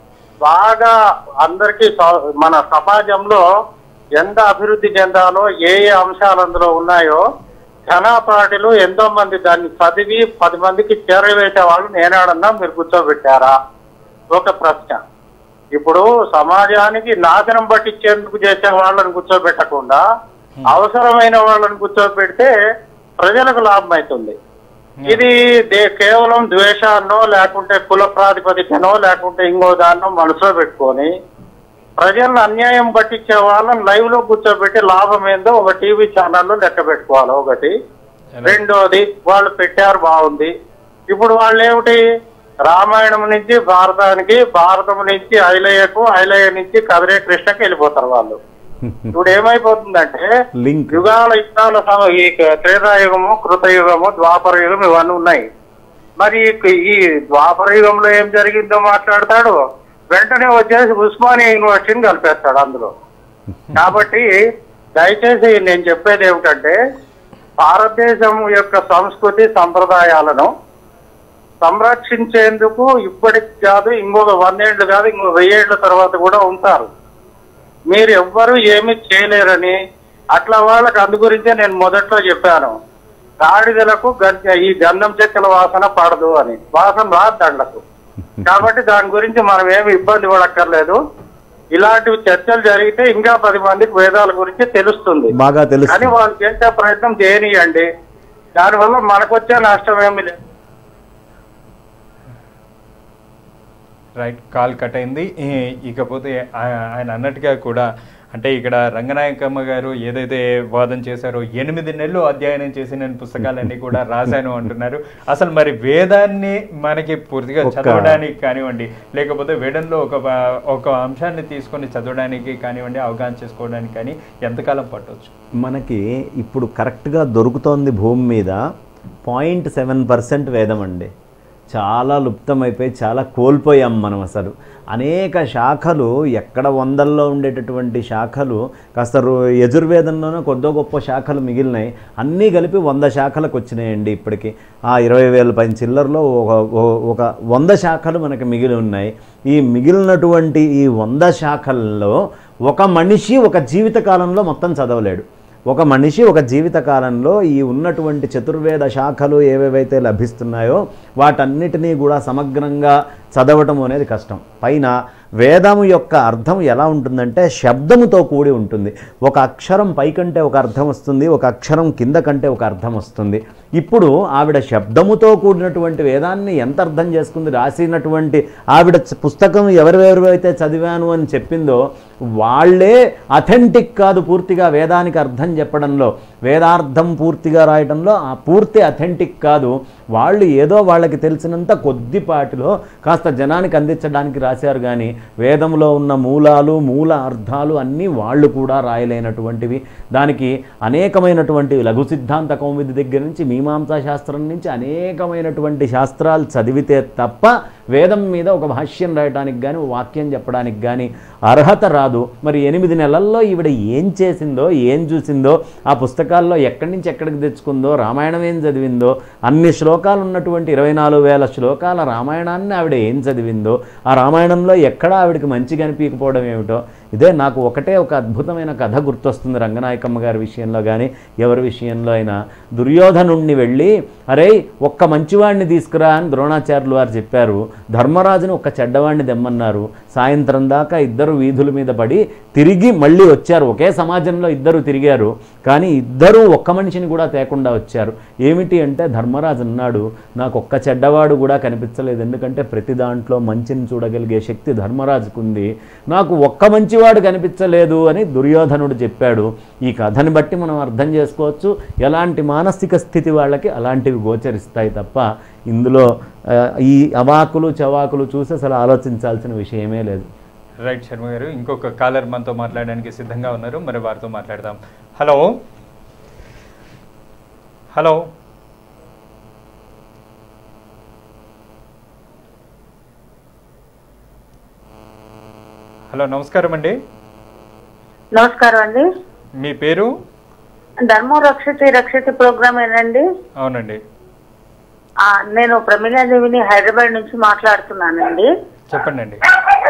బాగా అందరికీ స- మన సమాజంలో ఎంత అభివృద్ధి చెందాలో ఏ ఏ అంశాలు అందులో ఉన్నాయో ఘనాపాటిలు ఎంతో మంది దాన్ని చదివి పది మందికి చేరవేసే వాళ్ళు నేనాడన్నా మీరు కూర్చోబెట్టారా ఒక ప్రశ్న ఇప్పుడు సమాజానికి నాశనం పట్టించేందుకు చేసే వాళ్ళని కూర్చోబెట్టకుండా అవసరమైన వాళ్ళని కూర్చోబెడితే ప్రజలకు లాభం అవుతుంది ఇది దే- కేవలం ద్వేషాన్నో లేకుంటే కుల ప్రాతిపదికనో లేకుంటే ఇంకో దాన్నో మనసులో పెట్టుకొని ప్రజలను అన్యాయం పట్టించే వాళ్ళని లైవ్ లో కూర్చోబెట్టి లాభం ఏందో ఒక టీవీ ఛానల్లో లెక్క పెట్టుకోవాలి ఒకటి రెండోది వాళ్ళు పెట్టారు బాగుంది ఇప్పుడు వాళ్ళు ఏమిటి రామాయణం నుంచి భారతానికి భారతం నుంచి ఐలయ్యకు ఐలయ్య నుంచి కదిరే కృష్ణకి వెళ్ళిపోతారు వాళ్ళు ఇప్పుడు ఏమైపోతుందంటే లింక్ యుగాల యుగాల సమ- ఈ త్రేతాయుగము కృతయుగము ద్వాపర యుగం ఇవన్నీ ఉన్నాయి మరి ఈ- ఈ ద్వాపర యుగంలో ఏం జరిగిందో మాట్లాడతాడు వెంటనే వచ్చేసి ఉస్మానియా యూనివర్సిటీని కలిపేస్తాడు అందులో కాబట్టి దయచేసి నేను చెప్పేది ఏమిటంటే భారతదేశం యొక్క సంస్కృతి సంప్రదాయాలను సంరక్షించేందుకు ఇప్పటికి కాదు ఇంకొక వందేళ్లు కాదు ఇంకొక వెయ్యేళ్ల తర్వాత కూడా ఉంటారు మీరు ఎవ్వరూ ఏమీ చేయలేరని అట్లా వాళ్ళకి అందు గురించే నేను మొదట్లో చెప్పాను గాడిదలకు గ- ఈ గంధం చెక్కల వాసన పడదు అని వాసన రాదు దండకు కాబట్టి దాని గురించి మనం ఏమి ఇబ్బంది పడక్కర్లేదు ఇలాంటివి చర్చలు జరిగితే ఇంకా పది మందికి వేదాల గురించి తెలుస్తుంది బాగా కానీ తెలుస్తుంది వాళ్ళు చేసే ప్రయత్నం చేయనియండి దానివల్ల మనకొచ్చే నష్టం ఏమి లేదు రైట్ కాల్ కట్ అయింది ఈ- ఇకపోతే ఆ- ఆయన అన్నట్టుగా కూడా అంటే ఇక్కడ రంగనాయకమ్మ గారు ఏదైతే వాదన చేశారో ఎనిమిది నెలలు అధ్యయనం చేసి నేను పుస్తకాలన్నీ కూడా రాశాను అంటున్నారు అసలు మరి వేదాన్ని మనకి పూర్తిగా ఒక్క- చదవడానికి కానివ్వండి లేకపోతే వేదంలో ఒక భా- ఒక అంశాన్ని తీసుకొని చదవడానికి కానివ్వండి అవగాహన చేసుకోవడానికి కానీ ఎంతకాలం పట్టవచ్చు మనకి ఇప్పుడు కరెక్ట్గా దొరుకుతోంది భూమి మీద పాయింట్ సెవెన్ పర్సెంట్ వేదం అండి చాలా లుప్తమైపోయి చాలా కోల్పోయాం మనం అసలు అనేక శాఖలు ఎక్కడ వందల్లో ఉండేటటువంటి శాఖలు కాస్త రో- యజుర్వేదంలోనే కొద్దో గొప్ప శాఖలు మిగిలినాయి అన్నీ కలిపి వంద శాఖలకు వచ్చినాయండి ఇప్పటికి ఆ ఇరవై వేల పైన చిల్లరలో ఒక ఓ- ఒక వంద శాఖలు మనకి మిగిలి ఉన్నాయి ఈ మిగిలినటువంటి ఈ వంద శాఖల్లో ఒక మనిషి ఒక జీవిత కాలంలో మొత్తం చదవలేడు ఒక మనిషి ఒక జీవిత కాలంలో ఈ ఉన్నటువంటి చతుర్వేద శాఖలు ఏవేవైతే లభిస్తున్నాయో వాటన్నిటినీ కూడా సమగ్రంగా చదవటం అనేది కష్టం పైన వేదము యొక్క అర్థం ఎలా ఉంటుందంటే శబ్దముతో కూడి ఉంటుంది ఒక అక్షరం పైకంటే ఒక అర్థం వస్తుంది ఒక అక్షరం కింద కంటే ఒక అర్థం వస్తుంది ఇప్పుడు ఆవిడ శబ్దముతో కూడినటువంటి వేదాన్ని ఎంత అర్థం చేసుకుంది రాసినటువంటి ఆవిడ చ- పుస్తకం ఎవరెవరైతే చదివాను అని చెప్పిందో వాళ్ళే అథెంటిక్ కాదు పూర్తిగా వేదానికి అర్థం చెప్పడంలో వేదార్థం పూర్తిగా రాయడంలో ఆ పూర్తి అథెంటిక్ కాదు వాళ్ళు ఏదో వాళ్ళకి తెలిసినంత కొద్దిపాటిలో కాస్త జనానికి అందించడానికి రాశారు కానీ వేదంలో ఉన్న మూలాలు మూల అర్థాలు అన్నీ వాళ్ళు కూడా రాయలేనటువంటివి దానికి అనేకమైనటువంటి లఘు సిద్ధాంత కౌముది దగ్గర నుంచి మీమాంసా శాస్త్రం నుంచి అనేకమైనటువంటి శాస్త్రాలు చదివితే తప్ప వేదం మీద ఒక భాష్యం రాయడానికి కానీ వాక్యం చెప్పడానికి కానీ అర్హత రాదు మరి ఎనిమిది నెలల్లో ఈవిడ ఏం చేసిందో ఏం చూసిందో ఆ పుస్తకాల్లో ఎక్కడి నుంచి ఎక్కడికి తెచ్చుకుందో రామాయణం ఏం చదివిందో అన్ని శ్లోకాలు ఉన్నటువంటి ఇరవై నాలుగు వేల శ్లోకాల రామాయణాన్ని ఆవిడ ఏం చదివిందో ఆ రామాయణంలో ఎక్కడ ఆవిడకి మంచి కనిపించకపోవడం ఏమిటో ఇదే నాకు ఒకటే ఒక అద్భుతమైన కథ గుర్తొస్తుంది రంగనాయకమ్మ గారి విషయంలో కానీ ఎవరి విషయంలో అయినా దుర్యోధనుణ్ణి వెళ్ళి అరే ఒక్క మంచివాడిని తీసుకురా అని ద్రోణాచార్యులు వారు చెప్పారు ధర్మరాజుని ఒక్క చెడ్డవాడిని దెమ్మన్నారు సాయంత్రం దాకా ఇద్దరు వీధుల మీద పడి తిరిగి మళ్ళీ వచ్చారు ఒకే సమాజంలో ఇద్దరు తిరిగారు కానీ ఇద్దరూ ఒక్క మనిషిని కూడా తేకుండా వచ్చారు ఏమిటి అంటే ధర్మరాజు అన్నాడు నాకు ఒక్క చెడ్డవాడు కూడా కనిపించలేదు ఎందుకంటే ప్రతి దాంట్లో మంచిని చూడగలిగే శక్తి ధర్మరాజుకుంది నాకు ఒక్క మంచివాడు కనిపించలేదు అని దుర్యోధనుడు చెప్పాడు ఈ కథని బట్టి మనం అర్థం చేసుకోవచ్చు ఎలాంటి మానసిక స్థితి వాళ్ళకి అలాంటివి గోచరిస్తాయి తప్ప ఇందులో ఆ, ఈ అవాకులు చవాకులు చూసి అసలు ఆలోచించాల్సిన విషయమే లేదు రైట్ శర్మ గారు ఇంకొక కాలర్ మనతో మాట్లాడడానికి సిద్ధంగా ఉన్నారు మరి వారితో మాట్లాడదాం హలో హలో హలో నమస్కారం అండి నమస్కారం అండి మీ పేరు ధర్మం రక్షితి రక్షితి ప్రోగ్రామ్ ఏనండి అవునండి ఆ, నేను ప్రమీలాదేవిని హైదరాబాద్ నుంచి మాట్లాడుతున్నానండి చెప్పండి అండి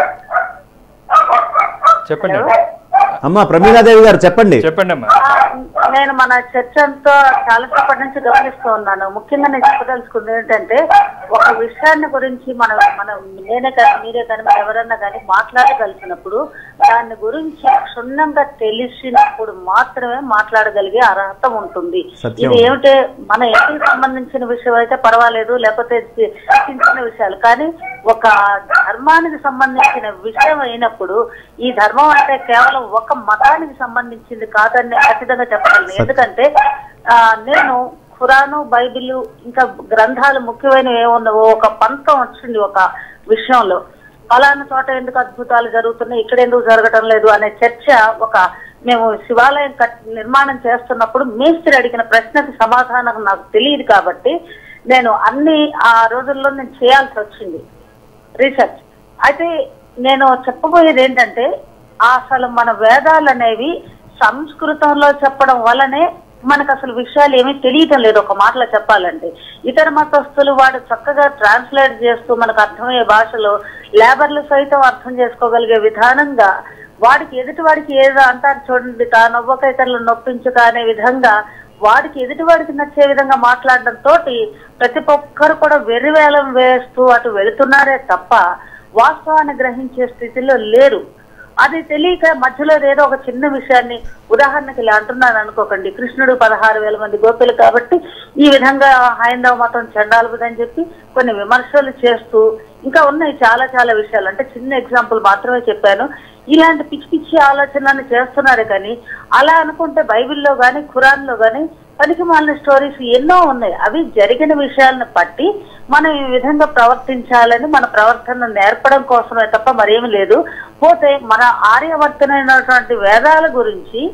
చెప్పండి అండి. అమ్మ ప్రమీలాదేవి గారు చెప్పండి చెప్పండి అమ్మా ఆ, నేను మన చర్చ అంతా చాలా సేపటి నుంచి గమనిస్తూ ఉన్నాను ముఖ్యంగా నేను చెప్పదలుచుకుంది ఏంటంటే ఒక విషయాన్ని గురించి మనం మనం నేనే కానీ మీరే కానీ మనం ఎవరన్నా కానీ మాట్లాడగలిగినప్పుడు దాని గురించి క్షుణ్ణంగా తెలిసినప్పుడు మాత్రమే మాట్లాడగలిగే అర్హత ఉంటుంది సత్యం. ఇది ఏమిటే మన ఇంటికి సంబంధించిన విషయం అయితే పర్వాలేదు లేకపోతే చి- చిన్న చిన్న విషయాలు కానీ ఒక ధర్మానికి సంబంధించిన విషయం అయినప్పుడు ఈ ధర్మం అంటే కేవలం ఒక మతానికి సంబంధించింది కాదని ఖచ్చితంగా చెప్పగలను ఎందుకంటే ఆ, నేను ఖురాను బైబిల్ ఇంకా గ్రంథాలు ముఖ్యమైనవి ఏమున్నావో ఒక పంతం వచ్చింది ఒక విషయంలో ఫలానా చోట ఎందుకు అద్భుతాలు జరుగుతున్నాయి ఇక్కడ ఎందుకు జరగటం లేదు అనే చర్చ ఒక మేము శివాలయం కట్ నిర్మాణం చేస్తున్నప్పుడు మేస్త్రి అడిగిన ప్రశ్నకి సమాధానం నాకు తెలియదు కాబట్టి నేను అన్ని ఆ రోజుల్లో నేను చేయాల్సి వచ్చింది రీసెర్చ్ అయితే నేను చెప్పబోయేది ఏంటంటే అసలు మన వేదాలు అనేవి సంస్కృతంలో చెప్పడం వల్లనే మనకు అసలు విషయాలు ఏమీ తెలియటం లేదు ఒక మాటలో చెప్పాలంటే ఇతర మతస్థులు వాడు చక్కగా ట్రాన్స్లేట్ చేస్తూ మనకు అర్థమయ్యే భాషలో లేబర్లు సైతం అర్థం చేసుకోగలిగే విధానంగా వాడికి ఎదుటి వాడికి ఏదో అంటారు చూడండి తాను ఒక్క ఇతరులు నొప్పించుక అనే విధంగా వాడికి ఎదుటి వాడికి నచ్చే విధంగా మాట్లాడడం తోటి ప్రతి ఒక్కరు కూడా వెర్రివేలం వేస్తూ అటు వెళుతున్నారే తప్ప వాస్తవాన్ని గ్రహించే స్థితిలో లేరు అది తెలియక మధ్యలో ఏదో ఒక చిన్న విషయాన్ని ఉదాహరణకి ఇలా అంటున్నాను అనుకోకండి కృష్ణుడు పదహారు వేల మంది గోపిలు కాబట్టి ఈ విధంగా హైందవ మతం చండాలబుదని చెప్పి కొన్ని విమర్శలు చేస్తూ ఇంకా ఉన్నాయి చాలా చాలా విషయాలు అంటే చిన్న ఎగ్జాంపుల్ మాత్రమే చెప్పాను ఇలాంటి పిచ్చి పిచ్చి ఆలోచనలను చేస్తున్నారు కానీ అలా అనుకుంటే బైబిల్లో కానీ ఖురాన్లో కానీ పనికి మాలిన స్టోరీస్ ఎన్నో ఉన్నాయి అవి జరిగిన విషయాలను బట్టి మనం ఈ విధంగా ప్రవర్తించాలని మన ప్రవర్తనను నేర్పడం కోసమే తప్ప మరేమి లేదు పోతే మన ఆర్యవర్తనైనటువంటి వేదాల గురించి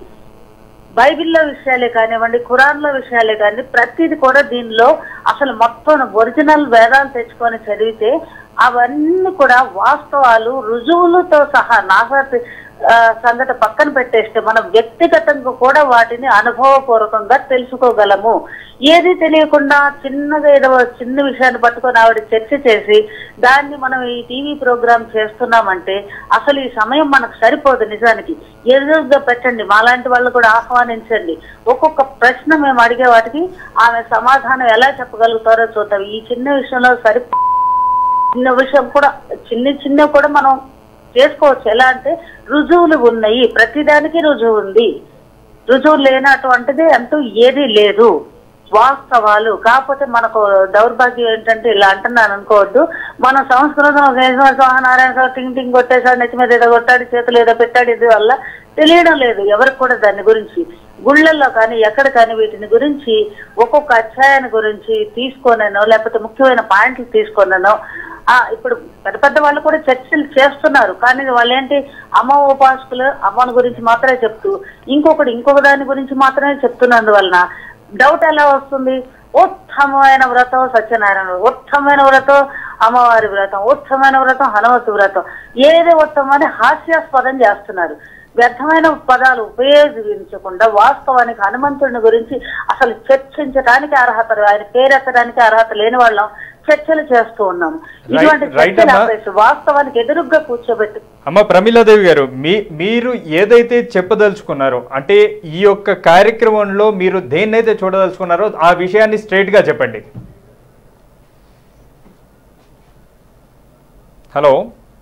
బైబిల్లో విషయాలే కానివ్వండి ఖురాన్లో విషయాలే కానీ ప్రతిది కూడా దీనిలో అసలు మొత్తం ఒరిజినల్ వేదాలు తెచ్చుకొని చదివితే అవన్నీ కూడా వాస్తవాలు రుజువులతో సహా నాగతి సంగతి పక్కన పెట్టేస్తే మనం వ్యక్తిగతంగా కూడా వాటిని అనుభవపూర్వకంగా తెలుసుకోగలము ఏది తెలియకుండా చిన్నగా ఏదో చిన్న విషయాన్ని పట్టుకొని ఆవిడ చర్చ చేసి దాన్ని మనం ఈ టీవీ ప్రోగ్రామ్ చేస్తున్నామంటే అసలు ఈ సమయం మనకు సరిపోదు నిజానికి ఎదురుగా పెట్టండి మాలాంటి వాళ్ళు కూడా ఆహ్వానించండి ఒక్కొక్క ప్రశ్న మేము అడిగే వాటికి ఆమె సమాధానం ఎలా చెప్పగలుగుతారో చూద్దాం ఈ చిన్న విషయంలో సరి చిన్న విషయం కూడా చిన్న చిన్న కూడా మనం చేసుకోవచ్చు ఎలా అంటే రుజువులు ఉన్నాయి ప్రతిదానికి రుజువు ఉంది రుజువు లేనటువంటిది అంటూ ఏదీ లేదు వాస్తవాలు కాకపోతే మనకు దౌర్భాగ్యం ఏంటంటే ఇలా అంటున్నాను అనుకోవద్దు మన సంస్కృతం నారాయణ సార్ టింగ్ టింగ్ కొట్టేసాడు నెత్తి మీద ఏదో కొట్టాడు చేతులు ఏదో పెట్టాడు ఇది వల్ల తెలియడం లేదు ఎవరికి కూడా దాని గురించి గుళ్ళల్లో కానీ ఎక్కడ కానీ వీటిని గురించి ఒక్కొక్క అధ్యాయాన్ని గురించి తీసుకోనో లేకపోతే ముఖ్యమైన పాయింట్లు తీసుకోనో ఆ ఇప్పుడు పెద్ద పెద్ద వాళ్ళు కూడా చర్చలు చేస్తున్నారు కానీ వాళ్ళు ఏంటి అమ్మ ఉపాసకులు అమ్మని గురించి మాత్రమే చెప్తూ ఇంకొకటి ఇంకొక దాని గురించి మాత్రమే చెప్తున్నందువలన డౌట్ ఎలా వస్తుంది ఉత్తమమైన వ్రతం సత్యనారాయణ వ్రతం. ఉత్తమమైన వ్రతం అమ్మవారి వ్రతం ఉత్తమమైన వ్రతం హనుమతి వ్రతం ఏది ఉత్తమని హాస్యాస్పదం చేస్తున్నారు వ్యర్థమైన పదాలు ఉపయోగించకుండా వాస్తవానికి హనుమంతుడిని గురించి అసలు చర్చించడానికి అర్హత ఆయన పేరెత్తడానికి అర్హత లేని వాళ్ళం చర్చలు చేస్తూ ఉన్నాము ఇటువంటి right చర్చలు అమ్మా. ఆపేసి వాస్తవానికి ఎదురుగ్గా కూర్చోబెట్టి అమ్మ ప్రమీలాదేవి గారు మీ మీరు ఏదైతే చెప్పదలుచుకున్నారో అంటే ఈ యొక్క కార్యక్రమంలో మీరు దేన్నైతే చూడదలుచుకున్నారో ఆ విషయాన్ని స్ట్రైట్ గా చెప్పండి హలో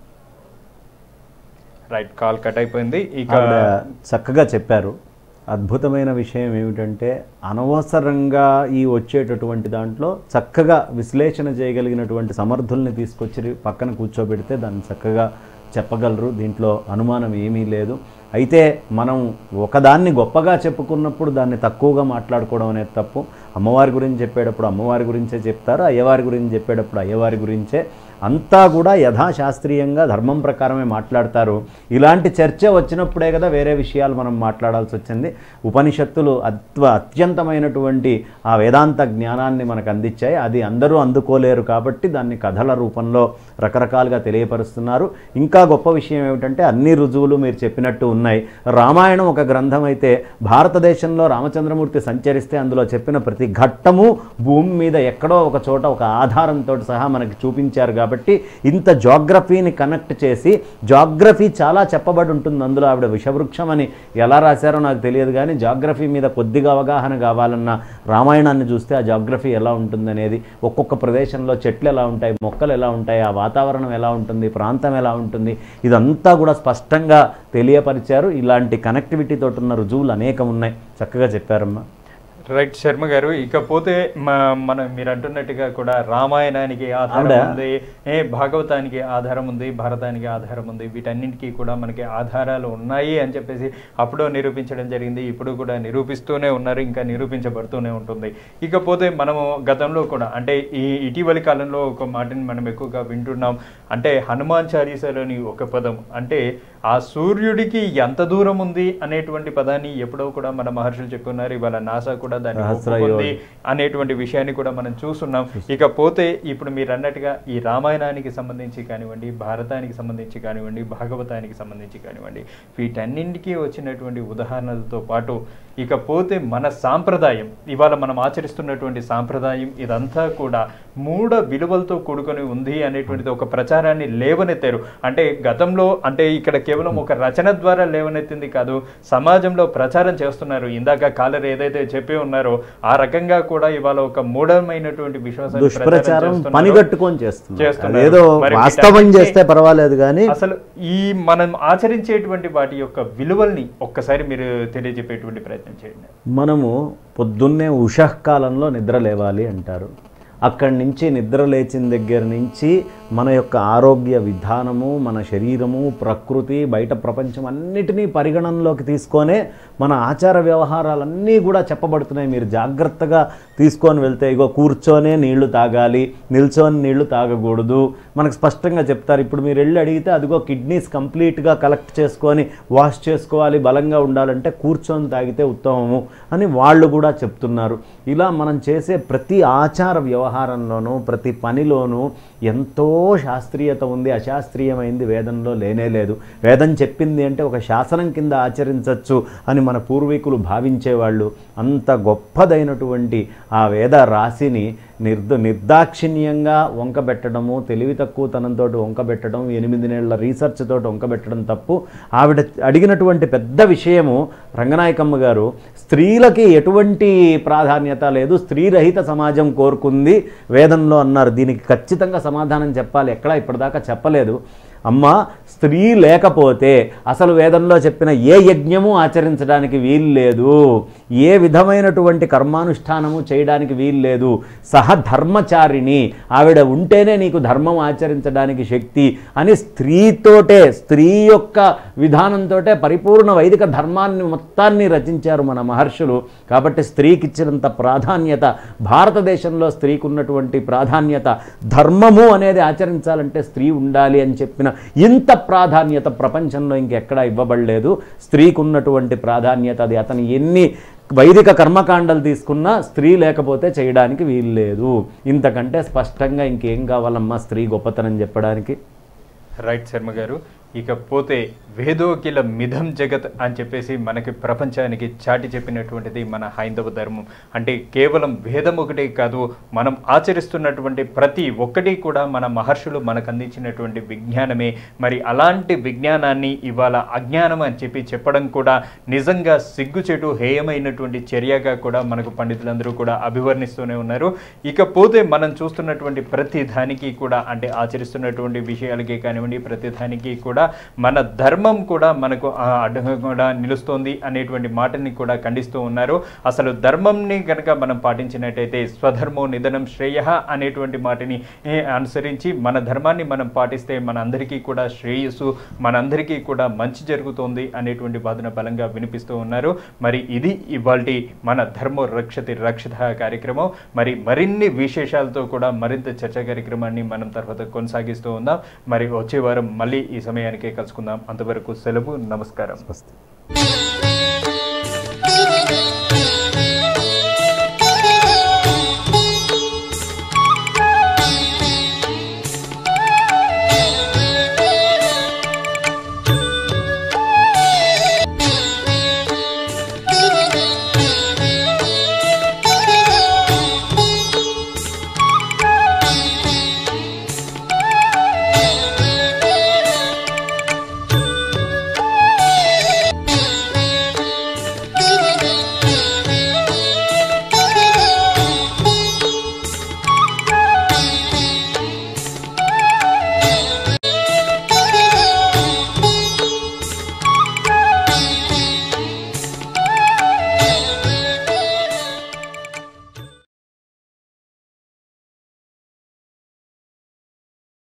రైట్ కాల్ కట్ అయిపోయింది ఇక ఆవిడ చక్కగా చెప్పారు అద్భుతమైన విషయం ఏమిటంటే అనవసరంగా ఈ వచ్చేటటువంటి దాంట్లో చక్కగా విశ్లేషణ చేయగలిగినటువంటి సమర్థుల్ని తీసుకొచ్చి పక్కన కూర్చోబెడితే దాన్ని చక్కగా చెప్పగలరు దీంట్లో అనుమానం ఏమీ లేదు అయితే మనం ఒకదాన్ని గొప్పగా చెప్పుకున్నప్పుడు దాన్ని తక్కువగా మాట్లాడుకోవడం అనేది తప్పు అమ్మవారి గురించి చెప్పేటప్పుడు అమ్మవారి గురించే చెప్తారు అయ్యవారి గురించి చెప్పేటప్పుడు అయ్యవారి గురించే అంతా కూడా యథాశాస్త్రీయంగా ధర్మం ప్రకారమే మాట్లాడతారు ఇలాంటి చర్చ వచ్చినప్పుడే కదా వేరే విషయాలు మనం మాట్లాడాల్సి వచ్చింది ఉపనిషత్తులు అత్వ అత్యంతమైనటువంటి ఆ వేదాంత జ్ఞానాన్ని మనకు అందించాయి అది అందరూ అందుకోలేరు కాబట్టి దాన్ని కథల రూపంలో రకరకాలుగా తెలియపరుస్తున్నారు ఇంకా గొప్ప విషయం ఏమిటంటే అన్ని రుజువులు మీరు చెప్పినట్టు ఉన్నాయి రామాయణం ఒక గ్రంథం అయితే భారతదేశంలో రామచంద్రమూర్తి సంచరిస్తే అందులో చెప్పిన ప్రతి ఘట్టము భూమి మీద ఎక్కడో ఒక చోట ఒక ఆధారంతో సహా మనకి చూపించారు కాబట్టి ఇంత జాగ్రఫీని కనెక్ట్ చేసి జాగ్రఫీ చాలా చెప్పబడి ఉంటుంది అందులో ఆవిడ విషవృక్షం అని ఎలా రాశారో నాకు తెలియదు కానీ జాగ్రఫీ మీద కొద్దిగా అవగాహన కావాలన్న రామాయణాన్ని చూస్తే ఆ జాగ్రఫీ ఎలా ఉంటుందనేది ఒక్కొక్క ప్రదేశంలో చెట్లు ఎలా ఉంటాయి మొక్కలు ఎలా ఉంటాయి ఆ వాతావరణం ఎలా ఉంటుంది ప్రాంతం ఎలా ఉంటుంది ఇదంతా కూడా స్పష్టంగా తెలియపరిచారు ఇలాంటి కనెక్టివిటీ తోటి ఉన్న రుజువులు అనేకం ఉన్నాయి చక్కగా చెప్పారమ్మా రైట్ శర్మ గారు ఇకపోతే మ- మన మీరు అంటున్నట్టుగా కూడా రామాయణానికి ఆధారం ఆవిడ- ఉంది ఏ భాగవతానికి ఆధారం ఉంది భారతానికి ఆధారం ఉంది వీటన్నింటికి కూడా మనకి ఆధారాలు ఉన్నాయి అని చెప్పేసి అప్పుడు నిరూపించడం జరిగింది ఇప్పుడు కూడా నిరూపిస్తూనే ఉన్నారు ఇంకా నిరూపించబడుతూనే ఉంటుంది ఇకపోతే మనము గతంలో కూడా అంటే ఈ ఇటీవలి కాలంలో ఒక మాటని మనం ఎక్కువగా వింటున్నాం అంటే హనుమాన్ చాలీసాలోని ఒక పదం అంటే ఆ సూర్యుడికి ఎంత దూరం ఉంది అనేటువంటి పదాన్ని ఎప్పుడో కూడా మన మహర్షులు చెప్పుకున్నారు ఇవాళ నాసా కూడా దాన్ని సహస్ర ఒప్పుకుంది యోజన. అనేటువంటి విషయాన్ని కూడా మనం చూస్తున్నాం ఇకపోతే ఇప్పుడు మీరు అన్నట్టుగా ఈ రామాయణానికి సంబంధించి కానివ్వండి భారతానికి సంబంధించి కానివ్వండి భాగవతానికి సంబంధించి కానివ్వండి వీటన్నింటికీ వచ్చినటువంటి ఉదాహరణలతో పాటు ఇకపోతే మన సాంప్రదాయం ఇవాళ మనం ఆచరిస్తున్నటువంటి సాంప్రదాయం ఇదంతా కూడా మూఢ విలువలతో కూడుకొని ఉంది అనేటువంటిది ఒక ప్రచారాన్ని లేవనెత్తారు అంటే గతంలో అంటే ఇక్కడ కేవలం ఒక రచన ద్వారా లేవనెత్తింది కాదు సమాజంలో ప్రచారం చేస్తున్నారు ఇందాక కాలర్ ఏదైతే చెప్పి ఉన్నారో ఆ రకంగా కూడా ఇవాళ ఒక మూఢమైనటువంటి విశ్వాసాన్ని ప్రచారం దుష్ప్రచారం చేస్తున్నారు. పనిగట్టుకొని చేస్తున్నారు చేస్తున్నారు. అదేదో మరి వాస్తవం వీటన్నిటిని- చేస్తే పర్వాలేదు కానీ అసలు ఈ మనం ఆచరించేటువంటి వాటి యొక్క విలువల్ని ఒక్కసారి మీరు తెలియజెప్పేటువంటి ప్రయత్నం చేయండి మనము పొద్దున్నే ఉషఃకాలంలో నిద్ర లేవాలి అంటారు అక్కడి నుంచి నిద్ర లేచిన దగ్గర నుంచి మన యొక్క ఆరోగ్య విధానము మన శరీరము ప్రకృతి బయట ప్రపంచం అన్నిటినీ పరిగణనలోకి తీసుకొనే మన ఆచార వ్యవహారాలన్నీ కూడా చెప్పబడుతున్నాయి మీరు జాగ్రత్తగా తీసుకొని వెళ్తే ఇగో కూర్చొనే నీళ్లు తాగాలి నిల్చొని నీళ్లు తాగకూడదు మనకు స్పష్టంగా చెప్తారు ఇప్పుడు మీరు వెళ్ళి అడిగితే అదిగో కిడ్నీస్ కంప్లీట్గా కలెక్ట్ చేసుకొని వాష్ చేసుకోవాలి బలంగా ఉండాలంటే కూర్చొని తాగితే ఉత్తమము అని వాళ్ళు కూడా చెప్తున్నారు ఇలా మనం చేసే ప్రతి ఆచార వ్యవహారంలోనూ ప్రతి పనిలోనూ ఎంతో శాస్త్రీయత ఉంది అశాస్త్రీయమైంది వేదంలో లేనే లేదు వేదం చెప్పింది అంటే ఒక శాసనం కింద ఆచరించవచ్చు అని మన పూర్వీకులు భావించేవాళ్ళు అంత గొప్పదైనటువంటి ఆ వేద రాశిని నిర్ద నిర్దాక్షిణ్యంగా వంకబెట్టడము తెలివి తక్కువతనంతో వంకబెట్టడం ఎనిమిది నెలల రీసెర్చ్ తోటి వంకబెట్టడం తప్పు ఆవిడ అడిగినటువంటి పెద్ద విషయము రంగనాయకమ్మ గారు స్త్రీలకి ఎటువంటి ప్రాధాన్యత లేదు స్త్రీరహిత సమాజం కోరుకుంది వేదంలో అన్నారు దీనికి ఖచ్చితంగా సమాధానం చెప్పాలి ఎక్కడా ఇప్పటిదాకా చెప్పలేదు అమ్మ స్త్రీ లేకపోతే అసలు వేదంలో చెప్పిన ఏ యజ్ఞము ఆచరించడానికి వీలు లేదు ఏ విధమైనటువంటి కర్మానుష్ఠానము చేయడానికి వీలు లేదు సహధర్మచారిణి ఆవిడ ఉంటేనే నీకు ధర్మం ఆచరించడానికి శక్తి అని స్త్రీతోటే స్త్రీ యొక్క విధానంతో పరిపూర్ణ వైదిక ధర్మాన్ని మొత్తాన్ని రచించారు మన మహర్షులు కాబట్టి స్త్రీకి ఇచ్చినంత ప్రాధాన్యత భారతదేశంలో స్త్రీకి ఉన్నటువంటి ప్రాధాన్యత ధర్మము అనేది ఆచరించాలంటే స్త్రీ ఉండాలి అని చెప్పిన ఇంత ప్రాధాన్యత ప్రపంచంలో ఇంకెక్కడా ఇవ్వబడలేదు స్త్రీకి ఉన్నటువంటి ప్రాధాన్యత అది అతను ఎన్ని వైదిక కర్మకాండలు తీసుకున్నా స్త్రీ లేకపోతే చేయడానికి వీలు లేదు ఇంతకంటే స్పష్టంగా ఇంకేం కావాలమ్మా స్త్రీ గొప్పతనం చెప్పడానికి రైట్ శర్మ గారు ఇకపోతే వేదోకిల మిథం జగత్ అని చెప్పేసి మనకి ప్రపంచానికి చాటి చెప్పినటువంటిది మన హైందవ ధర్మం అంటే కేవలం వేదం ఒకటే కాదు మనం ఆచరిస్తున్నటువంటి ప్రతి ఒక్కటి కూడా మన మహర్షులు మనకు అందించినటువంటి విజ్ఞానమే మరి అలాంటి విజ్ఞానాన్ని ఇవాళ అజ్ఞానం అని చెప్పి చెప్పడం కూడా నిజంగా సిగ్గుచెటు హేయమైనటువంటి చర్యగా కూడా మనకు పండితులందరూ కూడా అభివర్ణిస్తూనే ఉన్నారు ఇకపోతే మనం చూస్తున్నటువంటి ప్రతి దానికి కూడా అంటే ఆచరిస్తున్నటువంటి విషయాలకి కానివ్వండి ప్రతి దానికి కూడా మన ధర్మం కూడా మనకు ఆ అడ్డంగా కూడా నిలుస్తోంది అనేటువంటి మాటని కూడా ఖండిస్తూ ఉన్నారు అసలు ధర్మంని కనుక మనం పాటించినట్టయితే స్వధర్మో నిధనం శ్రేయ అనేటువంటి మాటని ఏ, అనుసరించి మన ధర్మాన్ని మనం పాటిస్తే మనందరికీ కూడా శ్రేయస్సు మనందరికీ కూడా మంచి జరుగుతోంది అనేటువంటి వాదన బలంగా వినిపిస్తూ ఉన్నారు మరి ఇది ఇవాల్టి మన ధర్మో రక్షతి రక్షిత కార్యక్రమం మరి మరిన్ని విశేషాలతో కూడా మరింత చర్చా కార్యక్రమాన్ని మనం తర్వాత కొనసాగిస్తూ ఉందాం మరి వచ్చే వారం మళ్ళీ ఈ సమయానికే కలుసుకుందాం అంతవరకు సెలవు నమస్కారం స్వస్తి